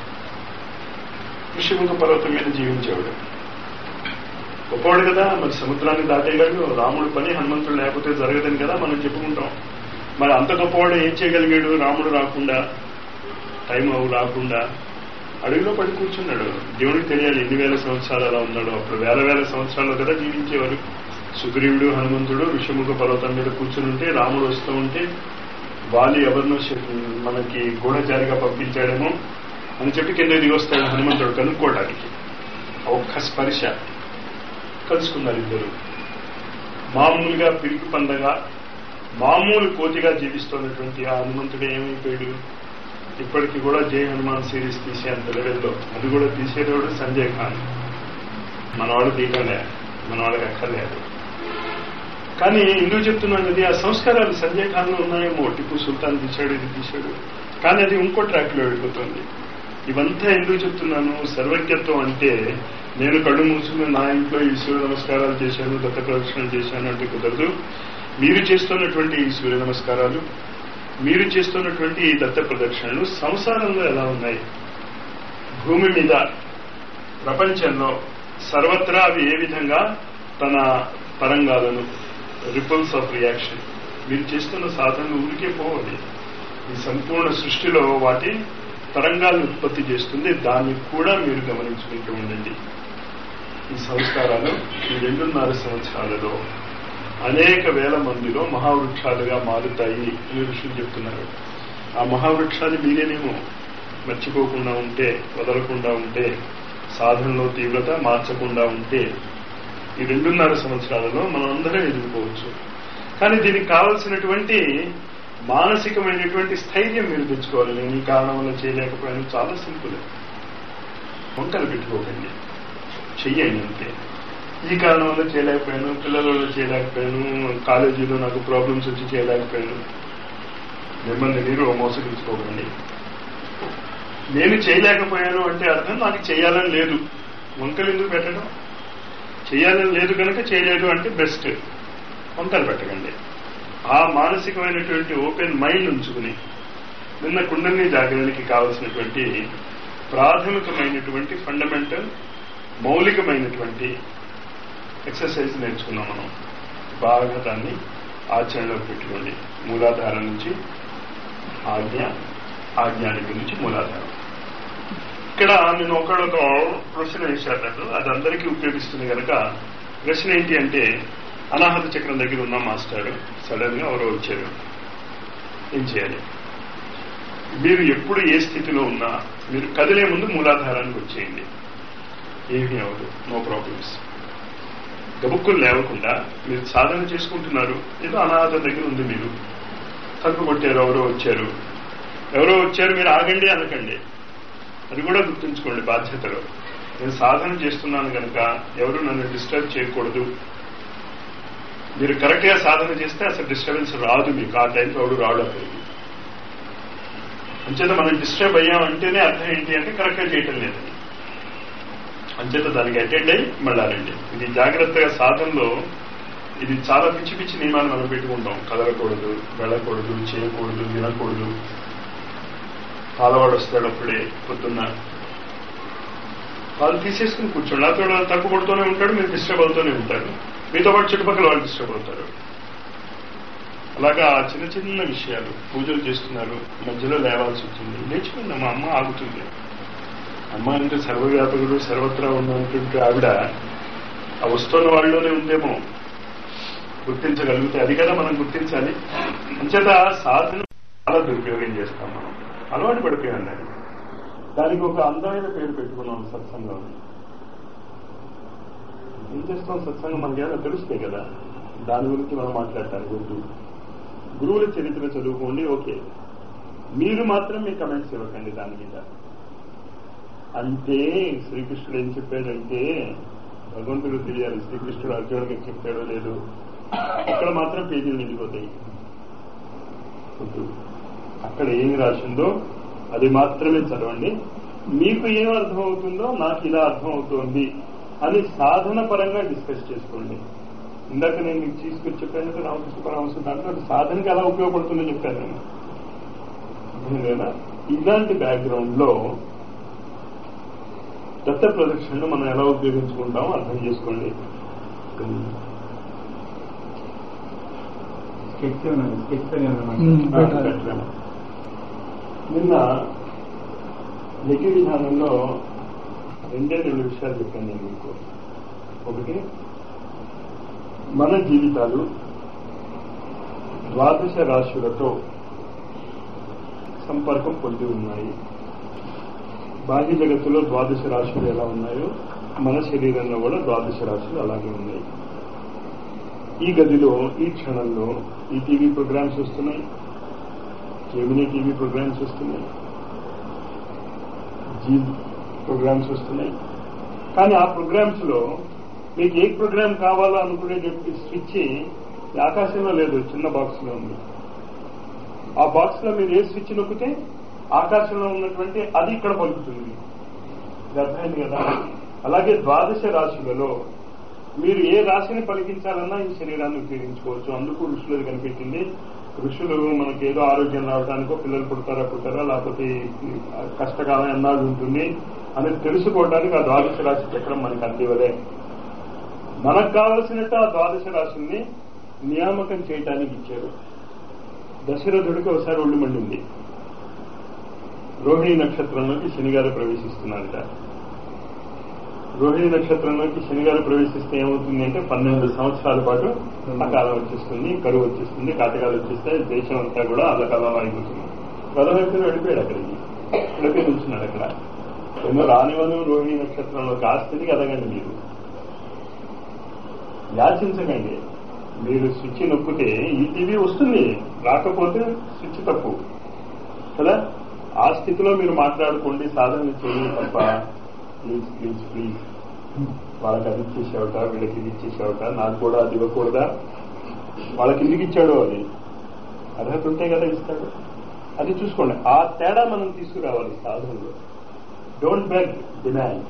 ఋషిముఖ పర్వతం మీద జీవించేవాడు గొప్పవాడు కదా మరి సముద్రాన్ని దాటేయగలడు రాముడు పని హనుమంతుడు లేకపోతే జరగదని కదా మనం చెప్పుకుంటాం మరి అంత గొప్పవాడు ఏం చేయగలిగాడు రాముడు రాకుండా టైం అవు రాకుండా అడవిలో పడి కూర్చున్నాడు దేవుడికి తెలియాలి ఎన్ని వేల సంవత్సరాలు అలా ఉన్నాడు అప్పుడు వేల వేల సంవత్సరాలు కదా జీవించేవారు సుగ్రీవుడు హనుమంతుడు ఋషిముఖ పర్వతం మీద కూర్చుని ఉంటే రాముడు వస్తూ ఉంటే వాలి ఎవరినో మనకి గూఢచారిగా పంపించాడేమో అని చెప్పి కింద దిగి వస్తాడు హనుమంతుడు కనుక్కోవడానికి ఒక్క స్పర్శ కలుసుకున్నారు ఇద్దరు మామూలుగా పిరికి పందగా మామూలు కోతిగా జీవిస్తున్నటువంటి ఆ హనుమంతుడు ఏమైపోయాడు ఇప్పటికి కూడా జై హనుమాన్ సిరీస్ తీసే అంత లెవెల్లో అది కూడా తీసేటోడు సంజయ్ ఖాన్ మనవాడు తీయటంలే మనవాడికి అక్కర్లేదు కానీ ఎందుకు చెప్తున్నాను అది ఆ సంస్కారాలు సంజయ్ ఖాన్ లో ఉన్నాయేమో టిప్పు సుల్తాన్ తీశాడు ఇది తీశాడు కానీ అది ఇంకో ట్రాక్ లో వెళ్ళిపోతుంది ఇవంతా ఎందుకు చెప్తున్నాను సర్వజ్ఞత్వం అంటే నేను కళ్ళు మూసుకుని నా ఇంట్లో ఈ సూర్య నమస్కారాలు చేశాను దత్త ప్రదక్షిణలు చేశాను అంటే కుదరదు మీరు చేస్తున్నటువంటి ఈ సూర్య నమస్కారాలు మీరు చేస్తున్నటువంటి ఈ దత్త ప్రదక్షిణలు సంసారంలో ఎలా ఉన్నాయి భూమి మీద ప్రపంచంలో సర్వత్రా అవి ఏ విధంగా తన తరంగాలను రిపుల్స్ ఆఫ్ రియాక్షన్ మీరు చేస్తున్న సాధనలు ఊరికే పోవాలి ఈ సంపూర్ణ సృష్టిలో వాటి తరంగాలను ఉత్పత్తి చేస్తుంది దాన్ని కూడా మీరు గమనించుకుంటూ ఉండండి ఈ సంస్కారాలు ఈ రెండున్నర సంవత్సరాలలో అనేక వేల మందిలో మహావృక్షాలుగా మారుతాయి అని ఋషులు చెప్తున్నారు ఆ మహావృక్షాలు మీరేనేమో మర్చిపోకుండా ఉంటే వదలకుండా ఉంటే సాధనలో తీవ్రత మార్చకుండా ఉంటే ఈ రెండున్నర సంవత్సరాలలో మనం అందరం ఎదుర్కోవచ్చు కానీ దీనికి కావలసినటువంటి మానసికమైనటువంటి స్థైర్యం మీరు తెచ్చుకోవాలి నేను ఈ కారణం వల్ల చేయలేకపోయాను చాలా సింపుల్ వంకలు పెట్టుకోకండి చెయ్యండి అంతే ఈ కారణం వల్ల చేయలేకపోయాను పిల్లల వల్ల చేయలేకపోయాను కాలేజీలో నాకు ప్రాబ్లమ్స్ వచ్చి చేయలేకపోయాను మిమ్మల్ని మీరు మోసగించుకోకండి నేను చేయలేకపోయాను అంటే అర్థం నాకు చేయాలని లేదు వంకలు ఎందుకు పెట్టడం చేయాలని లేదు కనుక చేయలేదు అంటే బెస్ట్ వంకలు పెట్టకండి ఆ మానసికమైనటువంటి ఓపెన్ మైండ్ ఉంచుకుని నిన్న కుండలిని జాగరణకి కావలసినటువంటి ప్రాథమికమైనటువంటి ఫండమెంటల్ మౌలికమైనటువంటి ఎక్సర్సైజ్ నేర్చుకున్నాం మనం బాగా దాన్ని ఆచరణలో పెట్టుకోండి మూలాధారం నుంచి ఆజ్ఞ ఆజ్ఞానికి నుంచి మూలాధారం ఇక్కడ నేను ఒకడొక ప్రశ్న వేశాను అది అందరికీ ఉపయోగిస్తుంది కనుక ప్రశ్న ఏంటి అంటే అనాహత చక్రం దగ్గర ఉన్న మాస్టర్ సడన్ గా ఎవరో వచ్చారు ఏం చేయాలి మీరు ఎప్పుడు ఏ స్థితిలో ఉన్నా మీరు కదిలే ముందు మూలాధారానికి వచ్చేయండి ఏమీ అవ్వదు నో ప్రాబ్లమ్స్ గబుక్కులు లేవకుండా మీరు సాధన చేసుకుంటున్నారు ఏదో అనాథ దగ్గర ఉంది మీరు తలుపు కొట్టారు ఎవరో వచ్చారు ఎవరో వచ్చారు మీరు ఆగండి అనకండి అది కూడా గుర్తుంచుకోండి బాధ్యతలో నేను సాధన చేస్తున్నాను కనుక ఎవరు నన్ను డిస్టర్బ్ చేయకూడదు మీరు కరెక్ట్ గా సాధన చేస్తే అసలు డిస్టర్బెన్స్ రాదు మీకు ఆ టైంలో ఎవడు రాడు అక్కడికి అంచేత మనం డిస్టర్బ్ అయ్యామంటేనే అర్థం ఏంటి అంటే కరెక్ట్ గా చేయటం లేదని అంచేత దానికి అటెండ్ అయ్యి మళ్ళారండి ఇది జాగ్రత్తగా సాధనలో ఇది చాలా పిచ్చి పిచ్చి నియమాలు మనం పెట్టుకుంటాం కదలకూడదు వెళ్ళకూడదు చేయకూడదు వినకూడదు పాలవాడు వస్తాడు అప్పుడే పొద్దున్న వాళ్ళు తీసేసుకుని కూర్చోండి నాతో తప్పు కొడుతూనే ఉంటాడు మీరు డిస్టర్బ్ అవుతూనే ఉంటారు మీతో పాటు చుట్టుపక్కల వాళ్ళు డిస్టర్బ్ అవుతారు అలాగా చిన్న చిన్న విషయాలు పూజలు చేస్తున్నారు మధ్యలో లేవాల్సి వచ్చింది లేచిపోయింది మా అమ్మ ఆగుతుంది అమ్మ అంటే సర్వవ్యాపకుడు సర్వత్రా ఉన్నటువంటి ఆవిడ ఆ వస్తున్న వాళ్ళలోనే ఉందేమో గుర్తించగలిగితే అది కదా మనం గుర్తించాలి అంచేత సాధన చాలా దురుపయోగం చేస్తాం మనం అలవాటు పడిపోయాం దాన్ని దానికి ఒక అందమైన పేరు పెట్టుకున్నాం సత్సంగం ఏం చేస్తాం సత్సంగం మనకి ఏమైనా తెలుస్తే కదా దాని గురించి మనం మాట్లాడటానికి వద్దు గురువుల చరిత్ర చదువుకోండి ఓకే మీరు మాత్రం మీ కమెంట్స్ ఇవ్వకండి దాని మీద అంటే శ్రీకృష్ణుడు ఏం చెప్పాడంటే భగవంతుడు తెలియాలి శ్రీకృష్ణుడు అర్జునుడికి చెప్పాడో లేదు అక్కడ మాత్రం పేజీలు నిండిపోతాయి వద్దు అక్కడ ఏమి రాసిందో అది మాత్రమే చదవండి మీకు ఏం అర్థం అవుతుందో నాకు ఇలా అర్థం అవుతోంది అని సాధన పరంగా డిస్కస్ చేసుకోండి ఇందాక నేను మీకు తీసుకొచ్చి చెప్పాను కదా రామకృష్ణ పరమహంస దాంట్లో అది సాధనకి ఎలా ఉపయోగపడుతుందో చెప్పాను నేను అర్థమైందా? ఇలాంటి బ్యాక్గ్రౌండ్ లో దత్త ప్రదక్షిణను మనం ఎలా ఉపయోగించుకుంటామో అర్థం చేసుకోండి స్కెచ్ ఉన్నది స్కెచ్ అని ఉమ్. ఆ, పెట్టాను. నిన్న యజ్ఞ విధానంలో రెండే రెండు విషయాలు చెప్పాను నేను మీకు ఒకటి మన జీవితాలు ద్వాదశ రాశులతో సంపర్కం పొంది ఉన్నాయి బాహ్య జగత్తులో ద్వాదశ రాశులు ఎలా ఉన్నాయో మన శరీరంలో కూడా ద్వాదశ రాశులు అలాగే ఉన్నాయి ఈ గదిలో ఈ క్షణంలో ఈ టీవీ ప్రోగ్రామ్స్ వస్తున్నాయి జెమినీ టీవీ ప్రోగ్రామ్స్ వస్తున్నాయి జీ ప్రోగ్రామ్స్ వస్తున్నాయి కానీ ఆ ప్రోగ్రామ్స్ లో మీకు ఏ ప్రోగ్రామ్ కావాలో అనుకునేటువంటి స్విచ్ ఈ ఆకాశంలో లేదు చిన్న బాక్స్ లో ఉంది ఆ బాక్స్ లో మీరు ఏ స్విచ్ నొక్కితే ఆకాశంలో ఉన్నటువంటి అది ఇక్కడ పలుకుతుంది ఇది అర్థమైంది కదా అలాగే ద్వాదశ రాశులలో మీరు ఏ రాశిని పలికించాలన్నా ఈ శరీరాన్ని ఉపయోగించుకోవచ్చు అందుకు ఋషులది కనిపెట్టింది ఋషులు మనకి ఏదో ఆరోగ్యం రావడానికో పిల్లలు పుడతారా పుట్టారా లేకపోతే ఈ కష్టకాలం ఎన్నాళ్ళు ఉంటుంది అనేది తెలుసుకోవడానికి ఆ ద్వాదశ రాశి చక్రం మనకి అందివలే మనకు కావలసినట్టు ఆ ద్వాదశ రాశుల్ని నియామకం చేయడానికి ఇచ్చారు దశరథుడికి ఒకసారి ఒళ్ళు మండింది రోహిణి నక్షత్రంలోకి శనిగారు ప్రవేశిస్తున్నారట రోహిణి నక్షత్రంలోకి శనిగారు ప్రవేశిస్తే ఏమవుతుంది అంటే పన్నెండు సంవత్సరాల పాటు అకాలం వచ్చేస్తుంది కరువు వచ్చేస్తుంది కాటకాలు వచ్చేస్తే దేశం అంతా కూడా అల్లకలం అయిపోతుంది పదవైపున వెళ్ళిపోయాడు అక్కడికి ఇక్కడికే నుంచున్నాడు అక్కడ ఎన్నో రానివను రోహిణి నక్షత్రంలో కాస్తిని కదగండి మీరు యాచించకండి మీరు స్విచ్ నొక్కితే ఈ టీవీ వస్తుంది రాకపోతే స్విచ్ తప్పు కదా ఆ స్థితిలో మీరు మాట్లాడుకోండి సాధన చేయండి తప్ప ప్లీజ్ ప్లీజ్ ప్లీజ్ వాళ్ళకి అది ఇచ్చేసావుట వీళ్ళకి ఇది ఇచ్చేసావుట నాకు కూడా అది ఇవ్వకూడదా వాళ్ళకి ఎందుకు ఇచ్చాడో అది అర్హత ఉంటే కదా ఇస్తాడు అది చూసుకోండి ఆ తేడా మనం తీసుకురావాలి సాధనలో డోంట్ బెగ్ డిమాండ్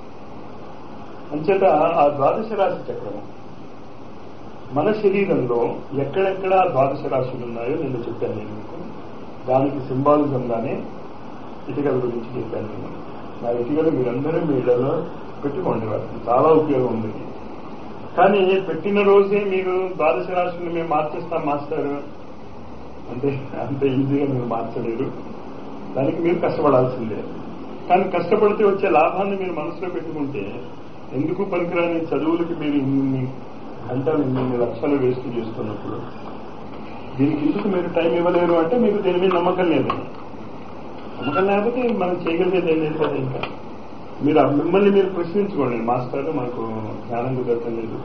అంచేత ఆ ద్వాదశ రాశి చక్రము మన శరీరంలో ఎక్కడెక్కడ ఆ ద్వాదశ రాశులు ఉన్నాయో నేను చెప్పాను నేను మీకు దానికి సింబాలిజంగానే ఇటుకల గురించి చెప్పాను నేను నా ఇటుకలు మీరందరూ మీ ఇళ్లలో పెట్టుకోండి వాటికి చాలా ఉపయోగం ఉంది కానీ పెట్టిన రోజే మీరు ద్వాదశ రాశులు మేము మార్చేస్తాం మాస్టర్ అంటే అంత ఈజీగా మీరు మార్చలేరు దానికి మీరు కష్టపడాల్సిందే కానీ కష్టపడితే వచ్చే లాభాన్ని మీరు మనసులో పెట్టుకుంటే ఎందుకు పనికిరాని చదువులకి మీరు ఇన్ని గంటలు ఇన్ని లక్షలు వేస్ట్ చేస్తున్నప్పుడు దీనికి ఎందుకు మీరు టైం ఇవ్వలేరు అంటే మీకు దీని మీద నమ్మకం లేదు నమ్మకం లేకపోతే మనం చేయగలిగేది ఏం లేదు కదా ఇంకా మీరు ఆ మిమ్మల్ని మీరు ప్రశ్నించుకోండి మాస్టర్ మనకు జ్ఞానం కుదరటం లేదు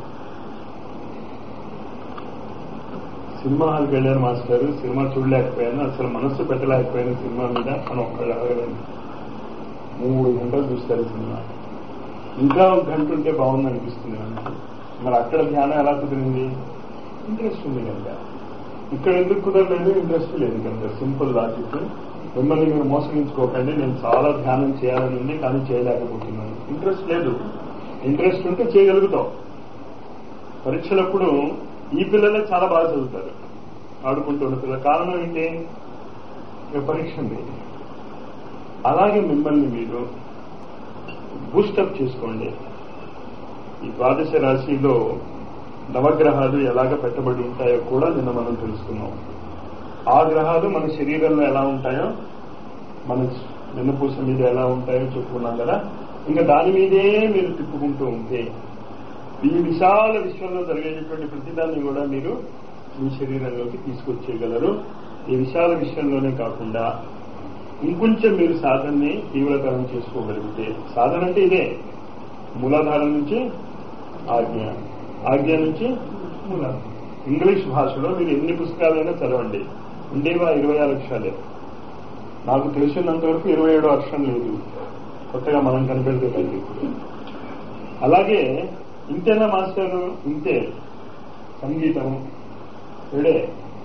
సినిమా హాల్కి వెళ్ళాను మాస్టర్ సినిమా చూడలేకపోయాను అసలు మనస్సు పెట్టలేకపోయాను సినిమా మీద అని ఒక్కళ్ళు అడగండి మూడు గంటలు చూస్తారు సినిమా ఇంకా ఒక గంట ఉంటే బాగుంది అనిపిస్తుంది నాకు మరి అక్కడ ధ్యానం ఎలా కుదిరింది ఇంట్రెస్ట్ ఉంది కనుక ఇక్కడ ఎందుకు కుదరలేదు ఇంట్రెస్ట్ లేదు కనుక సింపుల్ లాజిక్ మిమ్మల్ని మీరు మోసగించుకోకండి నేను చాలా ధ్యానం చేయాలని ఉంది కానీ చేయలేకపోతున్నాను ఇంట్రెస్ట్ లేదు ఇంట్రెస్ట్ ఉంటే చేయగలుగుతాం పరీక్షలప్పుడు ఈ పిల్లలే చాలా బాగా చదువుతారు ఆడుకుంటున్న పిల్లలు కారణం ఏంటి ఇక పరీక్ష ఉంది అలాగే మిమ్మల్ని మీరు బూస్టప్ చేసుకోండి ఈ ద్వాదశ రాశిలో నవగ్రహాలు ఎలాగ పెట్టబడి ఉంటాయో కూడా నిన్న మనం తెలుసుకున్నాం ఆ గ్రహాలు మన శరీరంలో ఎలా ఉంటాయో మన వెన్నుపూస మీద ఎలా ఉంటాయో చెప్పుకున్నాం కదా ఇంకా దాని మీదే మీరు తిప్పుకుంటూ ఉంటే ఈ విశాల విశ్వంలో జరిగేటటువంటి ప్రతిదాన్ని కూడా మీరు మీ శరీరంలోకి తీసుకొచ్చేయగలరు ఈ విశాల విశ్వంలోనే కాకుండా ఇంకొంచెం మీరు సాధనని తీవ్రతరం చేసుకోగలిగితే సాధన అంటే ఇదే మూలాధారం నుంచి ఆజ్ఞ ఆజ్ఞ నుంచి మూలాధారం ఇంగ్లీష్ భాషలో మీరు ఎన్ని పుస్తకాలైనా చదవండి ఉండేవా ఇరవై ఆరు అక్షరాలే నాకు తెలిసినంత వరకు ఇరవై ఏడు అక్షరం లేదు కొత్తగా మనం కనిపెడితే పైకి అలాగే ఇంతేనా మాస్టర్ ఇంతే సంగీతం ఏడే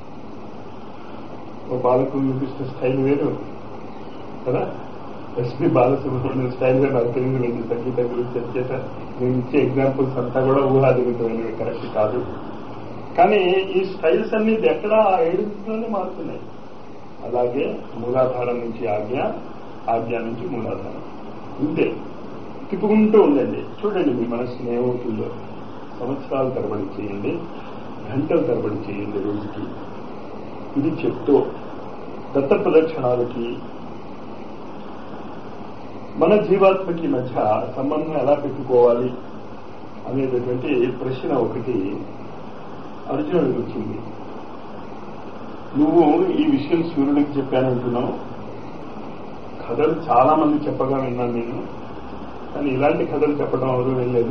ఓ బాలకు చూపిస్తున్న స్టైల్ వేరు కదా ఎస్పి బాలసుబ్రహ్మణ్యం స్టైల్ గా నాకు తెలియదు లేదు సంగీతం గురించి వచ్చేట నేను ఇచ్చే ఎగ్జాంపుల్స్ అంతా కూడా ఊహాజనితమైనవి కరెక్ట్ కాదు కానీ ఈ స్టైల్స్ అన్ని ఎక్కడ ఆ ఏడులోనే మారుతున్నాయి అలాగే మూలాధారం నుంచి ఆజ్ఞ ఆజ్ఞ నుంచి మూలాధారం ఇంతే తిప్పుకుంటూ ఉండండి చూడండి మీ మనస్సును ఏమవుతుందో సంవత్సరాల తరబడి చేయండి గంటల తరబడి చేయండి రోజుకి ఇది చెప్తూ దత్త ప్రదక్షిణాలకి మన జీవాత్మకి మధ్య సంబంధం ఎలా పెట్టుకోవాలి అనేటటువంటి ప్రశ్న ఒకటి అర్జునుడికి వచ్చింది నువ్వు ఈ విషయం సూర్యుడికి చెప్పానంటున్నావు కథలు చాలా మంది చెప్పగా విన్నాను నేను కానీ ఇలాంటి కథలు చెప్పడం ఎవరు వెళ్ళలేదు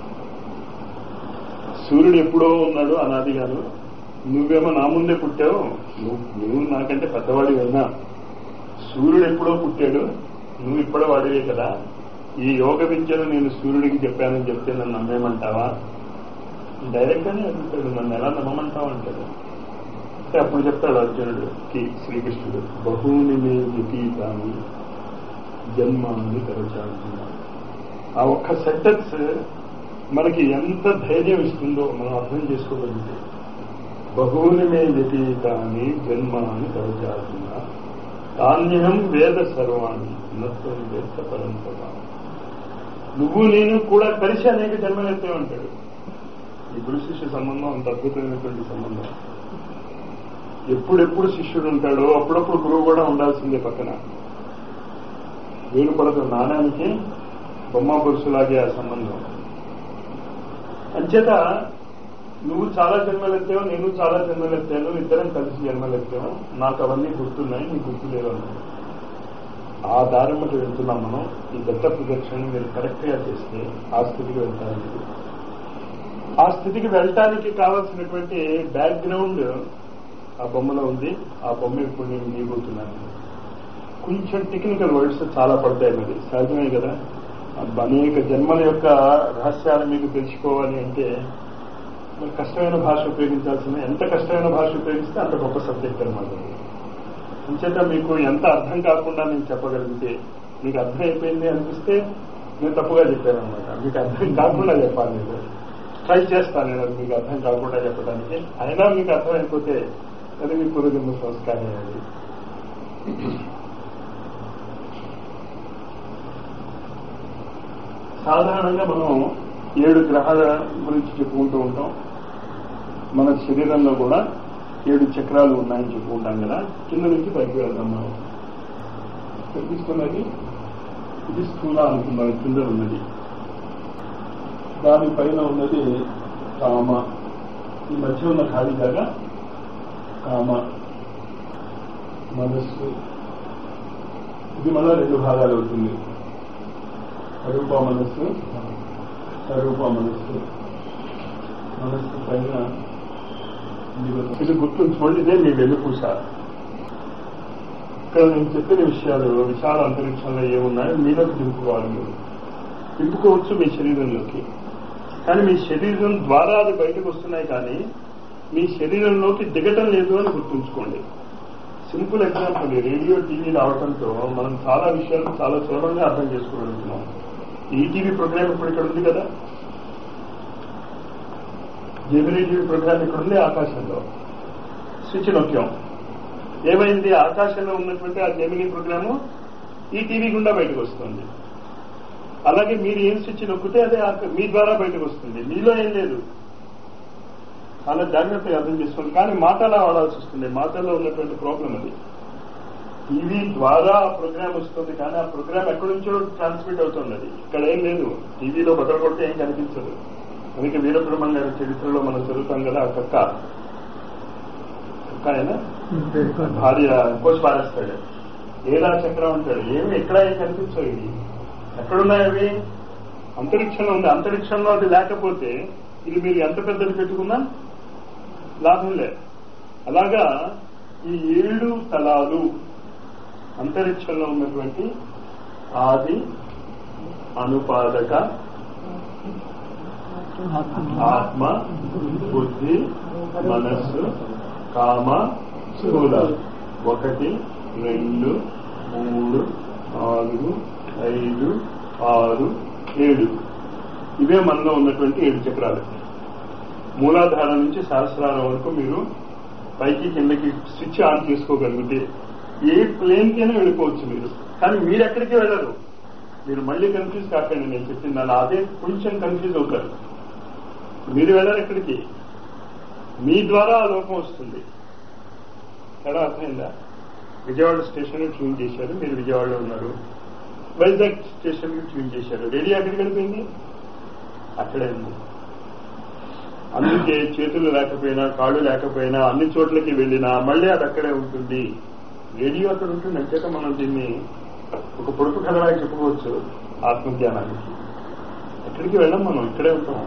సూర్యుడు ఎప్పుడో ఉన్నాడు అనాదిగాను నువ్వేమో నా ముందే పుట్టావు నువ్వు నువ్వు నాకంటే పెద్దవాడి అయినా సూర్యుడు ఎప్పుడో పుట్టాడు నువ్వు ఇప్పుడే వాడివే కదా ఈ యోగ విద్యను నేను సూర్యుడికి చెప్పానని చెప్తే నన్ను నమ్మేమంటావా డైరెక్ట్ గానే అడుగుతాడు నన్ను ఎలా నమ్మమంటావు అంటాడు అంటే అప్పుడు చెప్తాడు అర్జునుడుకి శ్రీకృష్ణుడు బహుని మే విపీతాన్ని జన్మాన్ని తరచాడుతున్నాడు ఆ ఒక్క సెంటెన్స్ మనకి ఎంత ధైర్యం ఇస్తుందో మనం అర్థం చేసుకోగలిగితే బహుని మే వ్యతీతాన్ని జన్మాన్ని తరచాడుతున్నా తాన్యహం వేద సర్వాణి నత్వం వేద పరంపర నువ్వు నేను కూడా కలిసి అనేక జన్మలెత్తే ఉంటాడు ఈ గురు శిష్య సంబంధం అంత అద్భుతమైనటువంటి సంబంధం ఎప్పుడెప్పుడు శిష్యుడు ఉంటాడో అప్పుడప్పుడు గురువు కూడా ఉండాల్సిందే పక్కన వేరుపడదు నాణానికి బొమ్మ పురుషులాగే ఆ సంబంధం అంచేత నువ్వు చాలా జన్మలెత్తావు నేను చాలా జన్మలెత్తాను ఇద్దరం కలిసి జన్మలెత్తాము నాకు అవన్నీ గుర్తున్నాయి నీకు గుర్తులేవు అన్నాడు ఆ దారి మటు వెళ్తున్నాం మనం ఈ దత్త ప్రదక్షిణ మీరు కరెక్ట్ గా చేస్తే ఆ స్థితికి వెళ్తారు మీరు ఆ స్థితికి వెళ్ళటానికి కావాల్సినటువంటి బ్యాక్గ్రౌండ్ ఆ బొమ్మలో ఉంది ఆ బొమ్మ ఇప్పుడు నేను గీయబోతున్నాను కొంచెం టెక్నికల్ వర్డ్స్ చాలా పడతాయి మరి సహజమే కదా అనేక జన్మల యొక్క రహస్యాలు మీకు తెలుసుకోవాలి అంటే మరి కష్టమైన భాష ఉపయోగించాల్సిన ఎంత కష్టమైన భాష ఉపయోగిస్తే అంత గొప్ప సబ్జెక్ట్ అనమాట అంచేత మీకు ఎంత అర్థం కాకుండా నేను చెప్పగలిగితే మీకు అర్థం అయిపోయింది అనిపిస్తే నేను తప్పుగా చెప్పాను అనమాట మీకు అర్థం కాకుండా చెప్పాలి నేను ట్రై చేస్తాను నేను అది మీకు అర్థం కాకుండా చెప్పడానికి అయినా మీకు అర్థం అయిపోతే అది మీ పూర్వజన్మ సంస్కారం అది సాధారణంగా మనం ఏడు గ్రహాల గురించి చెప్పుకుంటూ ఉంటాం మన శరీరంలో కూడా ఏడు చక్రాలు ఉన్నాయని చెప్పుకుంటాం కదా కింద నుంచి పైకి వెళ్దాం మనం కనిపిస్తున్నది ఇది స్థూల అనుకున్నాం కింద ఉన్నది దానిపైన ఉన్నది కామ ఈ మధ్య ఉన్న ఖాళీ జాగా కామ మనస్సు ఇది మళ్ళా రెండు భాగాలు అవుతుంది స్వరూప మనస్సు స్వరూప మనస్సు మనస్సు పైన ఇది గుర్తుంచుకోండి ఇదే మీ వెలుపూస ఇక్కడ నేను చెప్పిన విషయాలు విశాల అంతరిక్షంలో ఏమున్నాయో మీలోకి దింపుకోవాలి మీరు దింపుకోవచ్చు మీ శరీరంలోకి కానీ మీ శరీరం ద్వారా అది బయటకు వస్తున్నాయి కానీ మీ శరీరంలోకి దిగటం లేదు అని గుర్తుంచుకోండి సింపుల్ ఎగ్జాంపుల్ రేడియో టీవీ రావడంతో మనం చాలా విషయాలు చాలా సులభంగా అర్థం చేసుకోగలుగుతున్నాం ఈటీవీ ప్రోగ్రామ్ ఇప్పుడు ఇక్కడ ఉంది కదా జెమినీ టీవీ ప్రోగ్రామ్ ఇక్కడ ఉంది ఆకాశంలో స్విచ్ నొక్కాం ఏమైంది ఆకాశంలో ఉన్నటువంటి ఆ జెమినీ ప్రోగ్రాము ఈ టీవీ గుండా బయటకు వస్తుంది అలాగే మీరు ఏం స్విచ్ నొక్కితే అదే ఆక- మీ ద్వారా బయటకు వస్తుంది మీలో ఏం లేదు చాలా జాగ్రత్తగా అర్థం చేసుకోండి కానీ మాటలా వాడాల్సి వస్తుంది మాటల్లో ఉన్నటువంటి ప్రాబ్లం అది టీవీ ద్వారా ఆ ప్రోగ్రామ్ వస్తుంది కానీ ఆ ప్రోగ్రామ్ ఎక్కడి నుంచో ట్రాన్స్మిట్ అవుతుంది అది ఇక్కడ ఏం లేదు టీవీలో బదలు కొడితే ఏం కనిపించదు అందుకే వీరబ్రహ్మం గారి చరిత్రలో మనం చదువుతాం కదా ఆ కక్క కక్క అయినా భార్య కోసి పారేస్తాడు ఏదా చక్రం అంటాడు ఏమి ఎక్కడ ఏం కనిపించవు ఇది ఎక్కడున్నాయి అవి అంతరిక్షంలో ఉంది అంతరిక్షంలో అది లేకపోతే ఇది మీరు ఎంత పెద్దది పెట్టుకున్నా లాభం లేదు అలాగా ఈ ఏడు తలాలు అంతరిక్షంలో ఉన్నటువంటి ఆది అనుపాదక ఆత్మ బుద్ధి మనస్సు కామ స్థూల ఒకటి రెండు మూడు నాలుగు ఐదు ఆరు ఏడు ఇవే మనలో ఉన్నటువంటి ఏడు చక్రాలు మూలాధారం నుంచి సహస్రారం వరకు మీరు పైకి కిందకి స్విచ్ ఆన్ చేసుకోగలిగితే ఏ ప్లేన్ కైనా వెళ్ళిపోవచ్చు మీరు కానీ మీరు ఎక్కడికి వెళ్ళరు మీరు మళ్ళీ కన్ఫ్యూజ్ కాకండి నేను చెప్పింది అలా అదే కొంచెం కన్ఫ్యూజ్ అవుతారు మీరు వెళ్ళరు ఎక్కడికి మీ ద్వారా ఆ లోకం వస్తుంది ఎలా అర్థమైందా విజయవాడ స్టేషన్ ట్యూన్ చేశారు మీరు విజయవాడలో ఉన్నారు వైజాగ్ స్టేషన్ ట్యూన్ చేశారు రేడియో ఎక్కడికి వెళ్ళిపోయింది అక్కడే ఉంది అందుకే చేతులు లేకపోయినా కాళ్ళు లేకపోయినా అన్ని చోట్లకి వెళ్ళినా మళ్ళీ అది అక్కడే ఉంటుంది రేడియో అక్కడ ఉంటుంది అంచేత మనం దీన్ని ఒక పొడుపు కథలాగా చెప్పుకోవచ్చు ఆత్మజ్ఞానానికి ఎక్కడికి వెళ్ళాం మనం ఇక్కడే ఉంటాం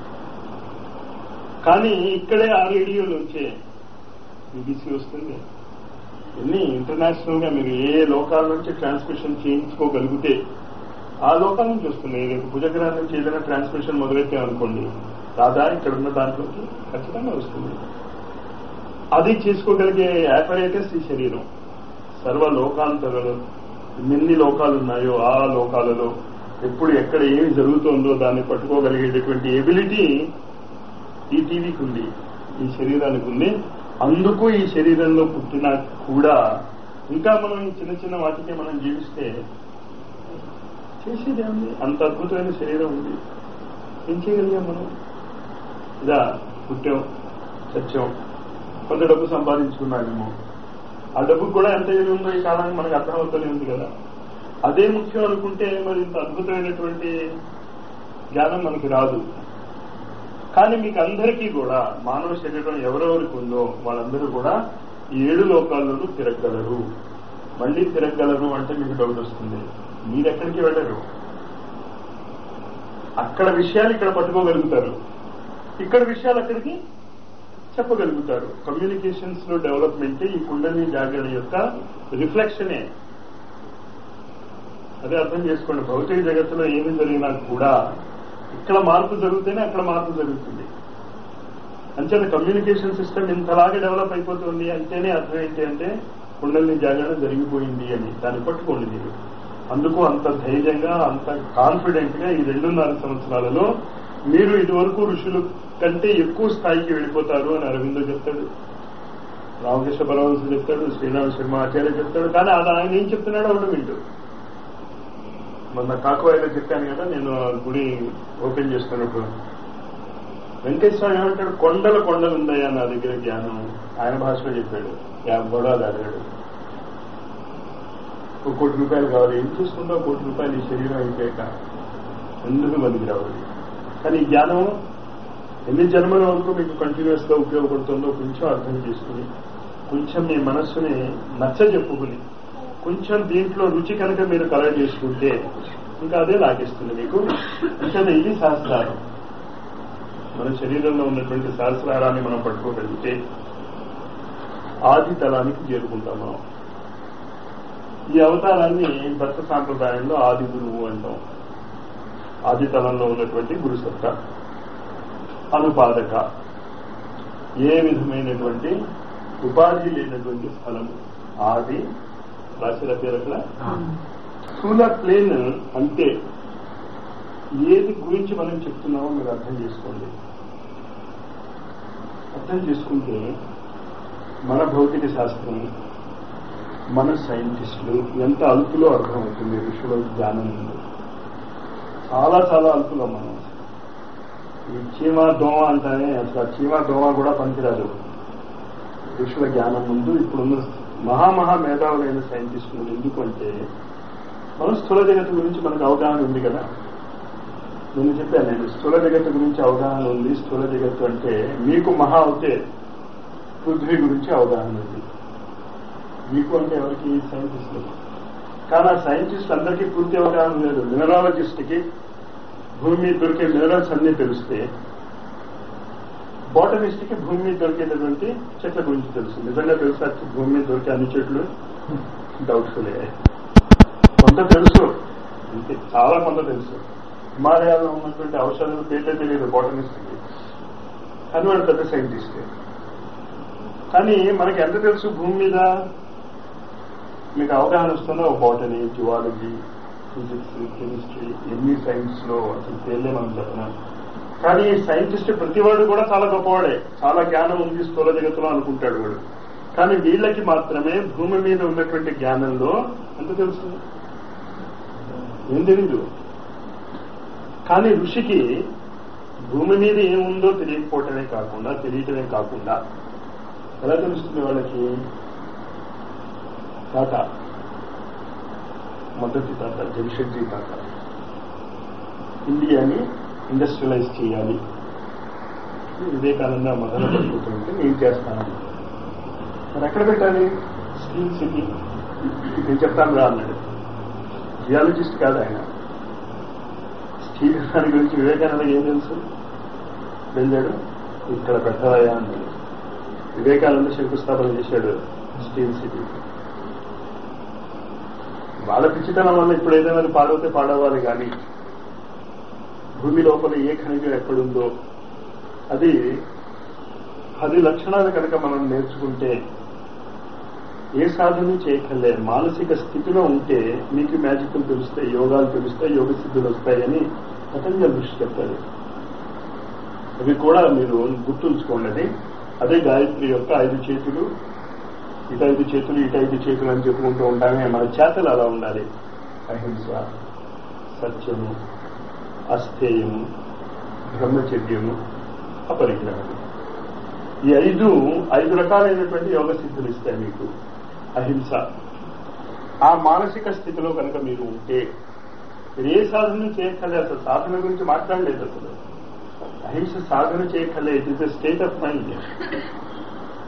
కానీ ఇక్కడే ఆ రేడియో నుంచే బీబీసీ వస్తుంది ఎన్ని ఇంటర్నేషనల్ గా మీరు ఏ లోకాల నుంచి ట్రాన్స్మిషన్ చేయించుకోగలిగితే ఆ లోకాల నుంచి వస్తున్నాయి రేపు భుజగ్రహం నుంచి ఏదైనా ట్రాన్స్మిషన్ మొదలైతే అనుకోండి దాదా ఇక్కడ ఉన్న దాంట్లోకి ఖచ్చితంగా వస్తుంది అది చేసుకోగలిగే యాపరేటస్ ఈ శరీరం సర్వ లోకాంతరలో ఎన్ని లోకాలు ఉన్నాయో ఆ లోకాలలో ఎప్పుడు ఎక్కడ ఏమి జరుగుతుందో దాన్ని పట్టుకోగలిగేటటువంటి ఎబిలిటీ ఈ టీవీకి ఉంది ఈ శరీరానికి ఉంది అందుకు ఈ శరీరంలో పుట్టినా కూడా ఇంకా మనం ఈ చిన్న చిన్న వాటికే మనం జీవిస్తే చేసేది ఏముంది అంత అద్భుతమైన శరీరం ఉంది ఏం చేయగలిగాం మనం ఇదా పుట్టాం సత్యం కొంత డబ్బు సంపాదించుకున్నామేమో ఆ డబ్బు కూడా ఎంత విలువ ఉందో ఈ కాలానికి మనకు అర్థమవుతూనే ఉంది కదా అదే ముఖ్యం అనుకుంటే మరి ఇంత అద్భుతమైనటువంటి జ్ఞానం మనకి రాదు కానీ మీకు అందరికీ కూడా మానవ శరీరం ఎవరెవరికి ఉందో వాళ్ళందరూ కూడా ఈ ఏడు లోకాల్లోనూ తిరగలరు మళ్ళీ తిరగగలరు అంటే మీకు డౌట్ వస్తుంది మీరు ఎక్కడికి వెళ్ళరు అక్కడ విషయాలు ఇక్కడ పట్టుకోగలుగుతారు ఇక్కడ విషయాలు అక్కడికి చెప్పగలుగుతారు కమ్యూనికేషన్స్ లో డెవలప్మెంట్ ఈ కుండలి జాగరణ యొక్క రిఫ్లెక్షనే అదే అర్థం చేసుకోండి భౌతిక జగత్తులో ఏమి జరిగినా కూడా ఇక్కడ మార్పు జరిగితేనే అక్కడ మార్పు జరుగుతుంది అంచేత కమ్యూనికేషన్ సిస్టమ్ ఇంతలాగా డెవలప్ అయిపోతుంది అంటేనే అర్థం ఏంటి అంటే కుండలిని జాగరణ జరిగిపోయింది అని దాన్ని పట్టుకోండి మీరు అందుకు అంత ధైర్యంగా అంత కాన్ఫిడెంట్ గా ఈ రెండున్నర సంవత్సరాలలో మీరు ఇదివరకు ఋషులు కంటే ఎక్కువ స్థాయికి వెళ్ళిపోతారు అని అరవిందో చెప్తాడు రామకృష్ణ పరమహంస చెప్తాడు శ్రీరామ శర్మ ఆచార్య చెప్తాడు కానీ అది ఆయన ఏం చెప్తున్నాడో అవును వింటూ మొన్న కాకువాయిలో చెప్పాను కదా నేను ఆ గుడి ఓపెన్ చేసుకున్నప్పుడు వెంకటేశ్వర ఏమంటాడు కొండల కొండలు ఉందయ్యా నా దగ్గర జ్ఞానం ఆయన భాషలో చెప్పాడు గొడవ అడిగాడు ఒక కోటి రూపాయలు కావాలి ఏం చూసుకుంటావు కోటి రూపాయలు ఈ శరీరం అయిపోయాక ఎందుకు మందికి రావాలి కానీ ఈ జ్ఞానం ఎన్ని జన్మల వరకు మీకు కంటిన్యూస్ గా ఉపయోగపడుతుందో కొంచెం అర్థం చేసుకుని కొంచెం మీ మనస్సుని నచ్చ చెప్పుకుని కొంచెం దీంట్లో రుచి కనుక మీరు కలెక్ట్ చేసుకుంటే ఇంకా అదే లాగేస్తుంది మీకు ఇంకా ఇది శాస్త్రాలు మన శరీరంలో ఉన్నటువంటి సహస్రారాన్ని మనం పట్టుకోగలిగితే ఆది తలానికి చేరుకుంటాం మనం ఈ అవతారాన్ని భక్త సాంప్రదాయంలో ఆది గురువు అంటాం ఆది తలంలో ఉన్నటువంటి గురుసత్త అనుపాదక ఏ విధమైనటువంటి ఉపాధి లేనటువంటి స్థలం ఆది రాసిన పేరు అక్కడ స్థూల ప్లేన్ అంటే ఏది గురించి మనం చెప్తున్నామో మీరు అర్థం చేసుకోండి అర్థం చేసుకుంటే మన భౌతిక శాస్త్రం మన సైంటిస్టులు ఎంత అల్పులో అర్థమవుతుంది ఋషుల జ్ఞానం ఉంది చాలా చాలా అల్పులో మనం ఈ చీమ దోమ అంటానే అసలు చీమ దోమ కూడా పనికిరాదు ఋషుల జ్ఞానం ముందు ఇప్పుడున్న మహామహా మేధావులైన సైంటిస్టులు ఎందుకు అంటే మనం స్థూల జగత్తు గురించి మనకు అవగాహన ఉంది కదా నేను చెప్పాను నేను స్థూల జగత్తు గురించి అవగాహన ఉంది స్థూల జగత్తు అంటే మీకు మహా అవుతే పృథ్వీ గురించి అవగాహన ఉంది మీకు అంటే ఎవరికి సైంటిస్టులు కానీ ఆ సైంటిస్ట్ అందరికీ పూర్తి అవగాహన లేదు మినరాలజిస్ట్కి భూమి మీద దొరికే మినరల్స్ అన్ని తెలిస్తే బాటనిస్ట్ కి భూమి మీద దొరికేటటువంటి చెట్ల గురించి తెలుసు నిజంగా తెలుసా భూమి మీద దొరికే అన్ని చెట్లు డౌట్ఫుల్ కొంత తెలుసు ఇంకే చాలా కొంత తెలుసు హిమాలయాల్లో ఉన్నటువంటి ఔషధాలు పేర్లే తెలియదు బాటనిస్ట్ కి కానీ వాడు పెద్ద సైంటిస్ట్ కానీ మనకి ఎంత తెలుసు భూమి మీద మీకు అవగాహన వస్తుందో బాటనీ జువాలజీ ఫిజిక్స్ కెమిస్ట్రీ ఎన్ని సైన్స్ లో అసలు పేర్లే మనం చెప్పినాం కానీ సైంటిస్ట్ ప్రతివాడు కూడా చాలా గొప్పవాడే చాలా జ్ఞానం ఉంది స్థూల జగత్తులో అనుకుంటాడు వాడు కానీ వీళ్ళకి మాత్రమే భూమి మీద ఉన్నటువంటి జ్ఞానంలో ఎంత తెలుసు ఏం తెలీదు కానీ ఋషికి భూమి మీద ఏముందో తెలియకపోవటమే కాకుండా తెలియటమే కాకుండా ఎలా తెలుస్తుంది వాళ్ళకి తాత మొదటి తాత జంషెడ్జీ తాత ఇండియాని ఇండస్ట్రియలైజ్ చేయాలి వివేకానంద మొదలు పెట్టుకుంటుంటే నేను చేస్తాను మరి ఎక్కడ పెట్టాలి స్టీల్ సిటీ నేను చెప్తాను రా అన్నాడు జియాలజిస్ట్ కాదు ఆయన స్టీల్ దాని గురించి వివేకానంద ఏం తెలుసు వెళ్ళాడు ఇక్కడ పెట్టాలయా అన్నాడు వివేకానంద శంకుస్థాపన చేశాడు స్టీల్ సిటీ వాళ్ళ పిచ్చితనం వల్ల ఇప్పుడు ఏదైనా పాడవుతే పాడవాలి కానీ భూమి లోపల ఏ ఖనిజం ఎక్కడుందో అది పది లక్షణాలు కనుక మనం నేర్చుకుంటే ఏ సాధన చేయక్కర్లే మానసిక స్థితిలో ఉంటే మీకు మ్యాజిక్లు తెలుస్తాయి యోగాలు తెలుస్తాయి యోగ సిద్ధులు వస్తాయని పతంజలి దృష్టి చెప్తారు అవి కూడా మీరు గుర్తుంచుకోండి అది అదే గాయత్రి యొక్క ఐదు చేతులు ఇటు ఐదు చేతులు ఇటు ఐదు చేతులు అని చెప్పుకుంటూ ఉంటామే మన చేతలు అలా ఉండాలి అహింస సత్యము అస్థేయము బ్రహ్మచర్యము అపరిగ్రహము ఈ ఐదు ఐదు రకాలైనటువంటి యోగ సిద్ధులు ఇస్తాయి మీకు అహింస ఆ మానసిక స్థితిలో కనుక మీరు ఉంటే మీరు ఏ సాధన చేయక్కర్లే అసలు సాధన గురించి మాట్లాడలేదు అసలు అహింస సాధన చేయక్కర్లే it is the state of mind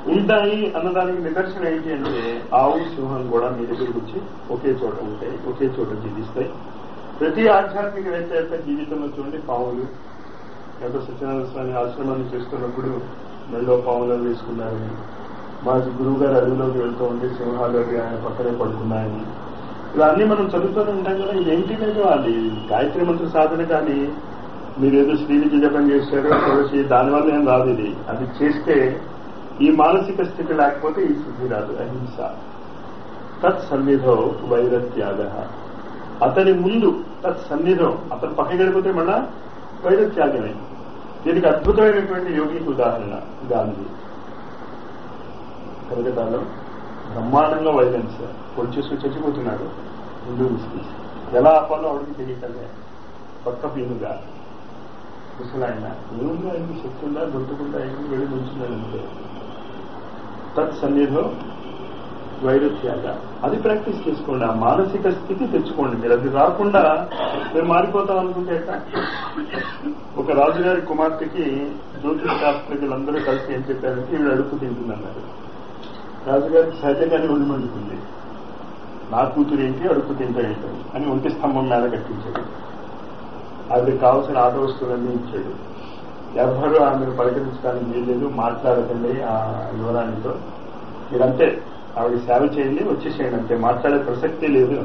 ఉంటాయి అన్నదానికి నిదర్శనం ఏంటి అంటే ఆవు సింహం కూడా మీ దగ్గరికి వచ్చి ఒకే చోట ఉంటాయి ఒకే చోట జీవిస్తాయి ప్రతి ఆధ్యాత్మికవేత్త యొక్క జీవితంలో చూడండి పావులు ఎంత సత్యనారాయణ స్వామి ఆశ్రమాన్ని చేస్తున్నప్పుడు మెళ్ళో పావులను వేసుకున్నారని మా గురువు గారు అడవిలోకి వెళ్తూ ఉంటే సింహాలు అవి ఆయన పక్కనే పడుకున్నాయని ఇలా అన్ని మనం చదువుతూనే ఉంటాం కదా ఇదేంటి లేదు అది గాయత్రి మంత్ర సాధన కానీ మీరేదో శ్రీవిద్య జపం చేశారో తులసి దానివల్ల ఏం రాదు ఇది అది చేస్తే ఈ మానసిక స్థితి లేకపోతే ఈ శుద్ధి రాదు అహింస తత్ సన్నిధో వైరత్యాగ అతని ముందు తత్ సన్నిధం అతను పక్కకి వెళ్ళిపోతే మళ్ళా వైరత్యాగమే దీనికి అద్భుతమైనటువంటి యోగికి ఉదాహరణ గాంధీ కలకత్తాలో బ్రహ్మాండంగా వైలెన్స్ పొడిచేసి చచ్చిపోతున్నాడు హిందూ ముస్లిమ్స్ ఎలా ఆపాలో ఆవిడకి తెలియకలే పక్క పీనుగా ముసలాయన ఏముంది ఆయనకి శక్తి ఉందా దొరుకుతుందా ఆయనకి వెళ్ళి నుంచున్నాడు అంతే తత్ సన్నిధో వైరుధ్యాల అది ప్రాక్టీస్ చేసుకోండి ఆ మానసిక స్థితి తెచ్చుకోండి మీరు అది రాకుండా మేము మారిపోతాం అనుకుంటే ఎట్లా ఒక రాజుగారి కుమార్తెకి జ్యోతిష్ శాస్త్రజ్ఞులందరూ కలిసి ఏం చెప్పారంటే వీడు అడుగు తింటుందన్నారు రాజుగారికి సహజంగానే ఒళ్ళు మండుతుంది నా కూతురు ఏంటి అడుగు తింటాడేంటి అని ఒంటి స్తంభం మీద కట్టించాడు ఆవిడకి కావాల్సిన ఆట వస్తువులన్నీ ఇచ్చాడు ఎవ్వరూ ఆమెను పలకరించడానికి వీల్లేదు మాట్లాడకండి ఆ యువరాణితో మీరంతే ఆవిడ సేవ చేయండి వచ్చేసేయండి అంతే మాట్లాడే ప్రసక్తే లేదు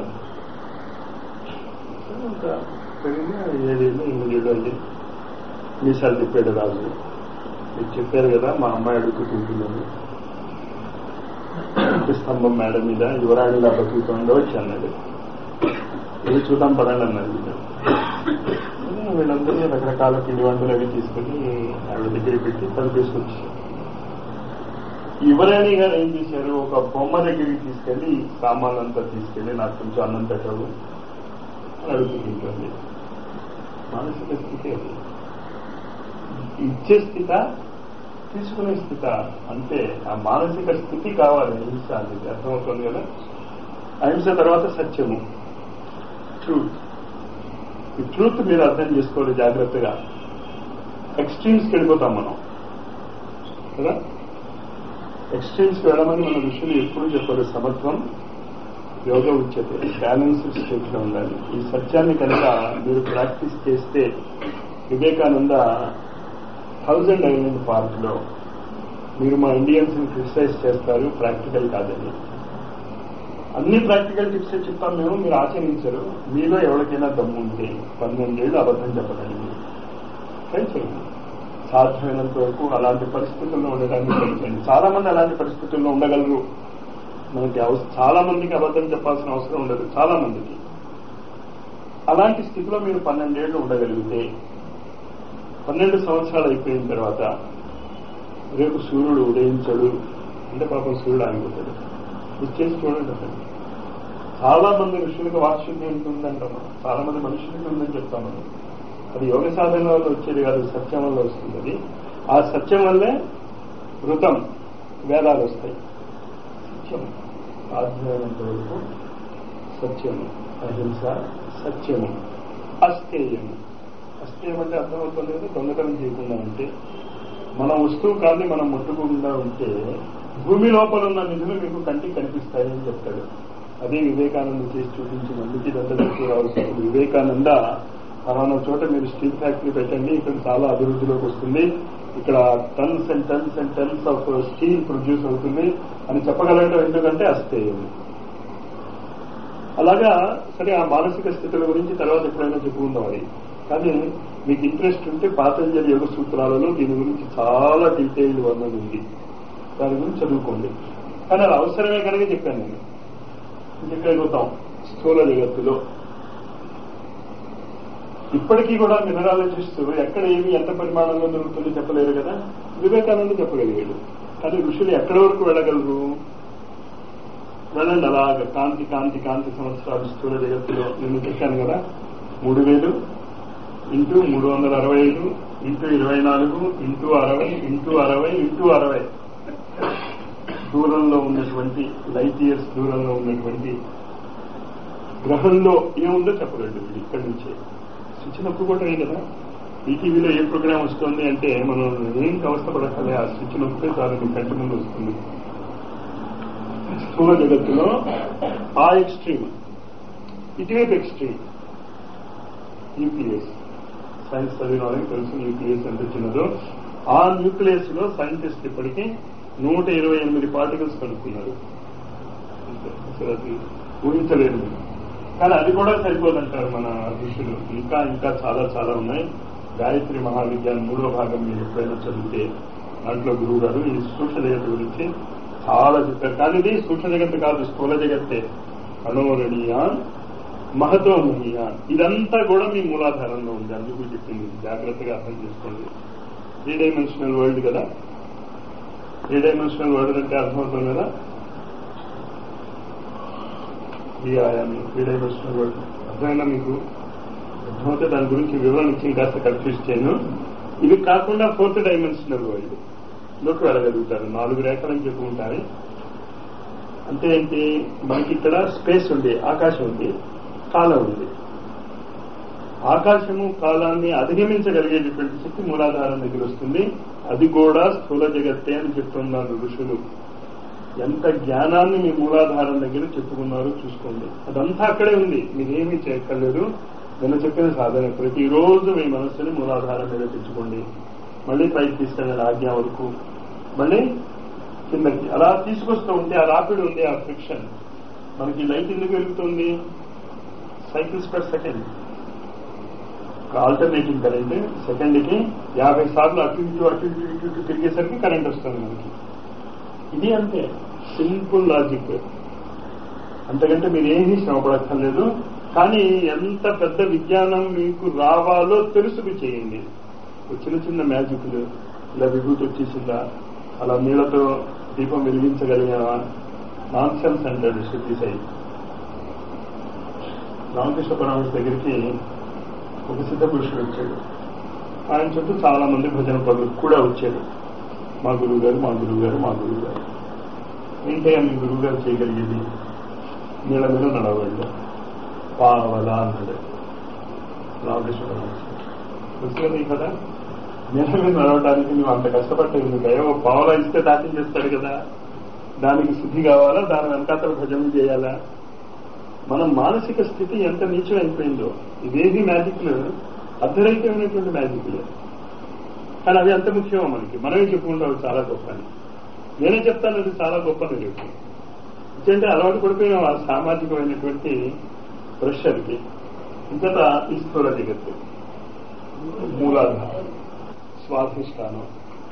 ఇంకా పెరిగిన ఏడేళ్ళు ఎనిమిదేళ్ళు అయ్యి మీసాలు తిప్పాడు రాజు మీరు చెప్పారు కదా మా అమ్మాయి అడుగు తింటుందని స్తంభం మేడ మీద యువరాణిలా బతుకుతుండో వచ్చి అన్నాడు ఇది చూద్దాం పదండి అన్నారు వీళ్ళు వీళ్ళందరూ రకరకాల పిండి వంటలు అవి తీసుకుని ఆవిడ దగ్గర పెట్టి తలుపేసుకొచ్చారు యువరాణి గారు ఏం చేశారు ఒక బొమ్మ దగ్గరికి తీసుకెళ్లి సామాన్లంతా తీసుకెళ్లి నాకు కొంచెం అన్నం పెట్టవు అని అడుగుతుంటుంది మానసిక స్థితి అది ఇచ్చే స్థిత తీసుకునే స్థిత అంతే ఆ మానసిక స్థితి కావాలి అహింస అనేది అర్థమవుతుంది కదా అహింస తర్వాత సత్యము ట్రూత్ ఈ ట్రూత్ మీరు అర్థం చేసుకోవాలి జాగ్రత్తగా ఎక్స్ట్రీమ్స్కి వెళ్ళిపోతాం మనం కదా ఎక్స్ట్రీమ్స్కి వెళ్ళమని మన ఋషులు ఎప్పుడు చెప్పారు సమత్వం యోగ ఉచ్యతే బ్యాలెన్స్డ్ స్టేట్ లో ఉండాలి ఈ సత్యాన్ని కనుక మీరు ప్రాక్టీస్ చేస్తే వివేకానంద థౌజండ్ ఐలాండ్ పార్క్ లో మీరు మా ఇండియన్స్ ని క్రిటిసైజ్ చేస్తారు ప్రాక్టికల్ కాదని అన్ని ప్రాక్టికల్ టిప్స్ చెప్తాం మేము మీరు ఆచరించరు మీలో ఎవరికైనా దమ్ము ఉంటే పన్నెండేళ్ళు అబద్ధం చెప్పడానికి ట్రై చేయండి సాధ్యమైనంత వరకు అలాంటి పరిస్థితుల్లో ఉండడానికి ట్రై చేయండి చాలా మంది అలాంటి పరిస్థితుల్లో ఉండగలరు మనకి అవస- చాలా మందికి అబద్ధం చెప్పాల్సిన అవసరం ఉండదు చాలా మందికి అలాంటి స్థితిలో మీరు పన్నెండేళ్లు ఉండగలిగితే పన్నెండు సంవత్సరాలు అయిపోయిన తర్వాత రేపు సూర్యుడు ఉదయించడు అంటే పాపం సూర్యుడు ఆగిపోతాడు ఇది చేసి చూడండి అసలు చాలా మంది ఋషులకు వాత్సల్యం ఉంటుందంటాం మనం చాలా మంది మనుషులకి ఉందని చెప్తాం మనం అది యోగ సాధన వల్ల వచ్చేది కాదు సత్యం వల్ల వస్తుంది అది ఆ సత్యం వల్లే వృతం వేదాలు వస్తాయి సత్యం ఆధ్యాయంత వరకు సత్యము అహింస సత్యము అస్థేయము అస్థేయం అంటే అర్థమవుతుంది కదా దొంగతనం చేయకుండా ఉంటే మన వస్తువు కానీ మనం ముట్టుకోకుండా ఉంటే భూమి లోపల ఉన్న నిధులు మీకు కంటికి కనిపిస్తాయని చెప్తాడు అదే వివేకానంద చేసి చూపించిన అందుకే ఇదంతా రావాల్సింది వివేకానంద ఫలానా చోట మీరు స్టీల్ ఫ్యాక్టరీ పెట్టండి ఇక్కడ చాలా అభివృద్ధిలోకి వస్తుంది ఇక్కడ tons and tons and tons of steel produce అవుతుంది అని చెప్పగలగడం ఎందుకంటే అస్థేయం అలాగా సరే ఆ మానసిక స్థితుల గురించి తర్వాత ఎప్పుడైనా చెప్పుకుందాం అది కానీ మీకు ఇంట్రెస్ట్ ఉంటే పాతంజలి యోగ సూత్రాలలో దీని గురించి చాలా డీటెయిల్డ్ వర్ణన ఉంది దాని గురించి చదువుకోండి కానీ అది అవసరమే కనుక చెప్పాను నేను ఇంకెక్కడిపోతాం స్థూల జగత్తులో ఇప్పటికీ కూడా మినరాలజిస్టు ఎక్కడ ఏమి ఎంత పరిమాణంలో దొరుకుతుందో చెప్పలేరు కదా వివేకానంద చెప్పగలిగాడు కానీ ఋషులు ఎక్కడి వరకు వెళ్ళగలరు వెళ్ళండి అలాగ కాంతి కాంతి కాంతి సంవత్సరాలు స్థూల జగత్తులో నేను చెప్పాను కదా మూడు వేలు ఇంటూ మూడు వందల అరవై ఐదు ఇంటూ ఇరవై నాలుగు ఇంటూ అరవై ఇంటూ అరవై ఇంటూ అరవై దూరంలో ఉన్నటువంటి లైట్ ఇయర్స్ దూరంలో ఉన్నటువంటి గ్రహంలో ఏముందో చెప్పగలడు వీడు ఇక్కడి నుంచే స్విచ్ నొక్కు కూడా కదా ఈటీవీలో ఏ ప్రోగ్రామ్ వస్తుంది అంటే మనం ఏం అవస్థ పడక్కలే ఆ స్విచ్ నొక్కితే చాలు మీ కంటి ముందు వస్తుంది స్థూల జగత్తులో ఆ ఎక్స్ట్రీమ్ ఇటువైపు ఎక్స్ట్రీమ్ న్యూక్లియస్ సైన్స్ చదివిన వాళ్ళకి తెలుసు న్యూక్లియస్ ఎంత చిన్నదో ఆ న్యూక్లియస్ లో సైంటిస్ట్ ఇప్పటికీ నూట ఇరవై ఎనిమిది పార్టికల్స్ కనుక్కున్నారు అంతే. అసలు అది ఊహించలేదు మీరు. కానీ అది కూడా సరిపోదంటారు మన ఋషులు ఇంకా ఇంకా చాలా చాలా ఉన్నాయి గాయత్రి మహావిద్యాన్ని మూడో భాగం మీరు ఎప్పుడైనా చదివితే దాంట్లో గురువు గారు ఈ సూక్ష్మ జగత్తు గురించి చాలా చెప్పారు కానీ ఇది సూక్ష్మ జగత్తు కాదు స్థూల జగత్తే అణోరణీయ మహతో మహీయ ఇదంతా కూడా మీ మూలాధారంలో ఉంది అందుకు చెప్పింది జాగ్రత్తగా అర్థం చేసుకోండి త్రీ డైమెన్షనల్ వరల్డ్ కదా త్రీ డైమెన్షనల్ వరల్డ్ అంటే అర్థమవుతుంది కదా ఈ ఆయామి త్రీ డైమెన్షనల్ వరల్డ్ అర్థమైనా మీకు అర్థమైతే దాని గురించి వివరణ ఇచ్చి కాస్త కన్ఫ్యూజ్ చేయను ఇది కాకుండా ఫోర్త్ డైమెన్షనల్ వరల్డ్ లోకి వెళ్ళగలుగుతారు నాలుగు రేఖలని చెప్పుకుంటారు అంటే ఏంటి మనకి ఇక్కడ స్పేస్ ఉంది ఆకాశం ఉంది కాలం ఉంది ఆకాశము కాలాన్ని అధిగమించగలిగేటటువంటి శక్తి మూలాధారం దగ్గర వస్తుంది అది కూడా స్థూల జగత్తే అని చెప్తున్నారు ఋషులు ఎంత జ్ఞానాన్ని మీ మూలాధారం దగ్గర చెప్పుకున్నారో చూసుకోండి అదంతా అక్కడే ఉంది మీరేమీ చేయక్కర్లేదు నేను చెప్పిన సాధన ప్రతిరోజు మీ మనస్సుని మూలాధారం మీద తెచ్చుకోండి మళ్ళీ పైకి తీసుకెళ్ళండి ఆజ్ఞ వరకు మళ్ళీ కిందకి అలా తీసుకొస్తూ ఉంటే ఆ రాపిడ్ ఉంది ఆ ఫ్రిక్షన్ మనకి లైట్ ఎందుకు వెలుగుతుంది cycles per second alternating current second కి యాభై సార్లు అటు ఇటు అటు ఇటు ఇటు ఇటు తిరిగేసరికి కరెంట్ వస్తుంది మనకి ఇది అంతే సింపుల్ లాజిక్ అంతకంటే మీరు ఏమీ శ్రమపడక్కర్లేదు కానీ ఎంత పెద్ద విజ్ఞానం మీకు రావాలో తెలుసుకు చేయండి ఓ చిన్న చిన్న మ్యాజిక్లు ఇలా విభూతి వచ్చేసిందా అలా నీళ్లతో దీపం వెలిగించగలిగావా నాన్ సెన్స్ అంటాడు శృతి సాయి రామకృష్ణ పరమేశ్వర దగ్గరికి ఒక సిద్ధ పురుషుడు వచ్చాడు ఆయన చుట్టూ చాలా మంది భజన పనులు కూడా వచ్చారు మా గురువు గారు మా గురువు గారు మా గురువు గారు ఏంటయ్యా మీ గురువు గారు చేయగలిగేది నీళ్ళ మీద నడవండి పావలా అన్నాడు రామకృష్ణ పరమేశ్వర వచ్చింది కదా నీళ్ళ మీద నడవడానికి నువ్వు అంత కష్టపడ్డావు నువ్వు ఏవో పావలా ఇస్తే దాటి చేస్తాడు కదా దానికి శుద్ధి కావాలా దాని వెనకాతల భజన చేయాలా మన మానసిక స్థితి ఎంత నీచం అయిపోయిందో ఇవేవి మ్యాజిక్లు అర్ధరహితమైనటువంటి మ్యాజిక్లు కానీ అవి అంత ముఖ్యమో మనకి మనమే చెప్పుకుంటాం చాలా గొప్ప అని నేనే చెప్తాను అది చాలా గొప్పని రేపు ఎందుకంటే అలవాటు పడిపోయిన ఆ సామాజికమైనటువంటి ప్రెషర్కి ఇంతట ఈ స్థూల జగత్తు మూలాధారం స్వాధిష్టానం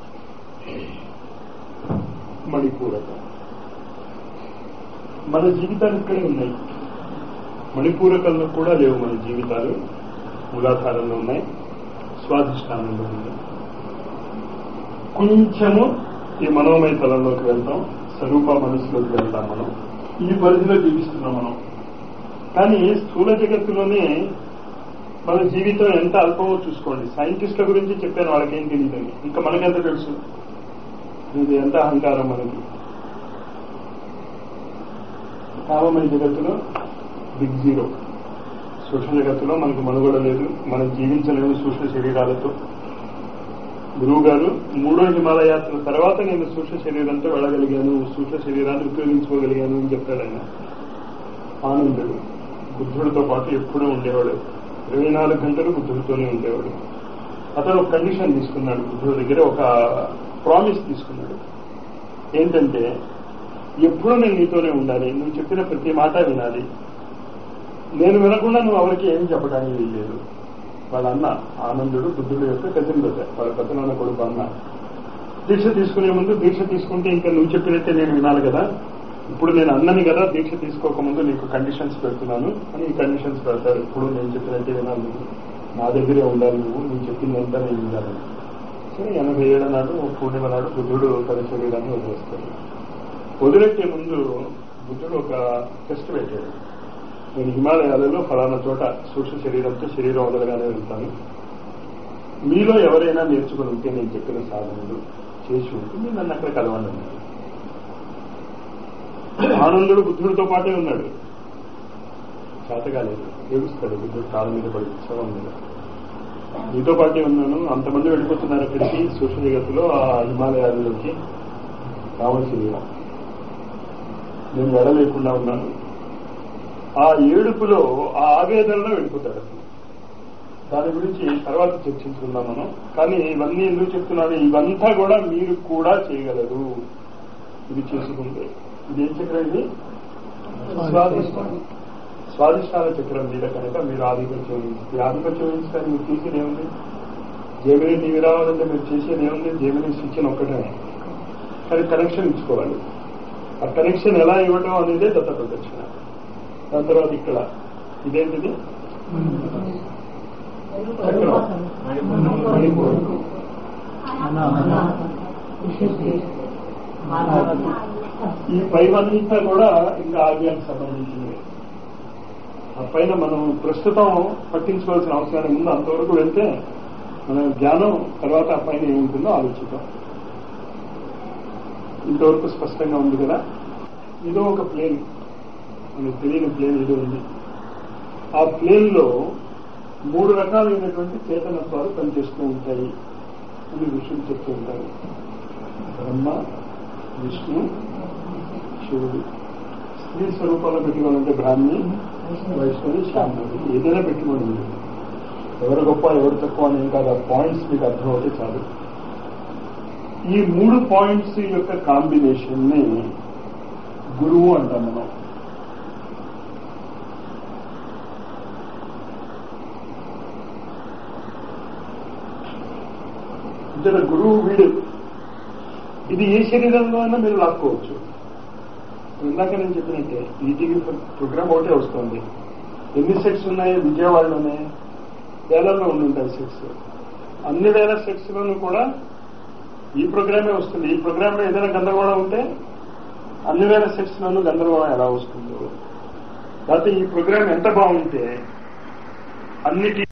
మణిపూరకం మన జీవితాలు ఇక్కడే ఉన్నాయి మణిపూరకంలో కూడా లేవు మన జీవితాలు మూలాధారంలో ఉన్నాయి స్వాధిష్టానంలో ఉన్నాయి కొంచెము ఈ మనోమయ తలంలోకి వెళ్తాం స్వరూప మనసులోకి వెళ్తాం మనం ఈ పరిధిలో జీవిస్తున్నాం మనం కానీ స్థూల జగత్తులోనే మన జీవితం ఎంత అల్పమో చూసుకోండి సైంటిస్టుల గురించి చెప్పాను వాళ్ళకేం తెలియదని ఇంకా మనకెంత తెలుసు ఇది ఎంత అహంకారం మనకి కామమయ జగత్తులో బిగ్ జీరో సూక్ష్మ జగత్తులో మనకు మనుగడ లేదు మనం జీవించలేము సూక్ష్మ శరీరాలతో గురువు గారు మూడో హిమాలయాత్ర తర్వాత నేను సూక్ష్మ శరీరంతో వెళ్ళగలిగాను సూక్ష్మ శరీరాన్ని ఉపయోగించుకోగలిగాను అని చెప్పాడు ఆయన ఆనందుడు బుద్ధుడితో పాటు ఎప్పుడూ ఉండేవాడు ఇరవై నాలుగు గంటలు బుద్ధుడితోనే ఉండేవాడు అతను ఒక కండిషన్ తీసుకున్నాడు బుద్ధుడి దగ్గర ఒక ప్రామిస్ తీసుకున్నాడు ఏంటంటే ఎప్పుడూ నేను నీతోనే ఉండాలి నువ్వు చెప్పిన ప్రతి మాట వినాలి నేను వినకుండా నువ్వు ఎవరికి ఏమి చెప్పడానికి వీల్లేదు వాళ్ళ అన్న ఆనందుడు బుద్ధుడు యొక్క కజిన్ బ్రదర్ వాళ్ళ పెద్దనాన్న కొడుకు అన్న దీక్ష తీసుకునే ముందు దీక్ష తీసుకుంటే ఇంకా నువ్వు చెప్పినట్టే నేను వినాలి కదా ఇప్పుడు నేను అన్నని కదా దీక్ష తీసుకోకముందు నీకు కండిషన్స్ పెడుతున్నాను అని ఈ కండిషన్స్ పెడతారు ఇప్పుడు నేను చెప్పినట్టే వినాలి నువ్వు నా దగ్గరే ఉండాలి నువ్వు నేను చెప్పిందంతా నేను వినాలి సరే ఎనభై ఏళ్ళ నాడు పూర్ణిమ నాడు బుద్ధుడు తన శరీరాన్ని వదిలేస్తాడు వదిలేసే ముందు బుద్ధుడు ఒక టెస్ట్ పెట్టాడు నేను హిమాలయాలలో ఫలానా చోట సూక్ష్మ శరీరంతో శరీరం వదలగానే వెళ్తాను మీలో ఎవరైనా నేర్చుకుని ఉంటే నేను చెప్పిన సాధనలు చేసి ఉంటే మీరు నన్ను అక్కడ కలవండి అన్నాడు ఆనందుడు బుద్ధుడితో పాటే ఉన్నాడు చేతగాలేదు ఏడుస్తాడు బుద్ధుడు కాళ్ళ మీద పడి శవం మీద మీతో పాటే ఉన్నాను అంతమంది వెళ్ళిపోతున్నారు అక్కడికి సూక్ష్మ జగత్తులో ఆ హిమాలయాలలోకి రామశివ నేను వెళ్ళలేకుండా ఉన్నాను ఆ ఏడుపులో ఆ ఆవేదనలో వెళ్ళిపోతాడు అసలు దాని గురించి తర్వాత చర్చించుకుందాం మనం కానీ ఇవన్నీ ఎందుకు చెప్తున్నాను ఇవంతా కూడా మీరు కూడా చేయగలరు ఇది చేసుకుంటే ఇది ఏం చక్రం ఇది స్వాదిష్టానం స్వాదిష్టాన చక్రం మీద కనుక మీరు ఆధిపత్యం వహిస్తే ఆధిపత్యం వహించడానికి మీరు చేసేది ఏముంది జేమిని టీవీ రావాలంటే మీరు చేసేది ఏముంది జేమిని స్విచ్ ఒక్కటే కానీ కనెక్షన్ ఇచ్చుకోవాలి ఆ కనెక్షన్ ఎలా ఇవ్వడం అనేదే దత్త ప్రదక్షిణ దాని తర్వాత ఇక్కడ ఇదేంటిది చక్రం మణిపూర్ ఈ పైవంతా కూడా ఇంకా ఆగ్యానికి సంబంధించినవి ఆ పైన మనం ప్రస్తుతం పట్టించుకోవాల్సిన అవసరాన్ని ముందు అంతవరకు వెళ్తే మన జ్ఞానం తర్వాత ఆ పైన ఏముంటుందో ఆలోచిద్దాం ఇంతవరకు స్పష్టంగా ఉంది కదా ఇదో ఒక ప్లేన్ మనకు తెలియని ప్లేన్ ఏదో ఉంది ఆ ప్లేన్ లో మూడు రకాలైనటువంటి చేతనత్వాలు పనిచేస్తూ ఉంటాయి అని ఋషులు చెప్తూ ఉంటారు బ్రహ్మ విష్ణు శివుడు స్త్రీ స్వరూపంలో పెట్టుకోవాలంటే బ్రాహ్మణి వైష్ణవి శాంతి ఏదైనా పెట్టుకోండి మీరు ఎవరు గొప్ప ఎవరు తక్కువ అని కాదు ఆ పాయింట్స్ మీకు అర్థమవుతే చాలు ఈ మూడు పాయింట్స్ యొక్క కాంబినేషన్ ని గురువు అంటాం మనం ఇతర గురువు వీడు ఇది ఏ శరీరంలో అయినా మీరు లాక్కోవచ్చు ఇందాక నేను చెప్పినట్టే ఈటీవీ ప్రోగ్రామ్ ఒకటే వస్తుంది ఎన్ని సెట్స్ ఉన్నాయి విజయవాడలోనే వేలల్లో ఉండుంటాయి సెట్స్ అన్ని వేల సెట్స్ లోనూ కూడా ఈ ప్రోగ్రామే వస్తుంది ఈ ప్రోగ్రామ్ లో ఏదైనా గందరగోళం ఉంటే అన్ని వేల సెట్స్ లోనూ గందరగోళం ఎలా వస్తుందో లేకపోతే ఈ ప్రోగ్రామ్ ఎంత బాగుంటే అన్నిటి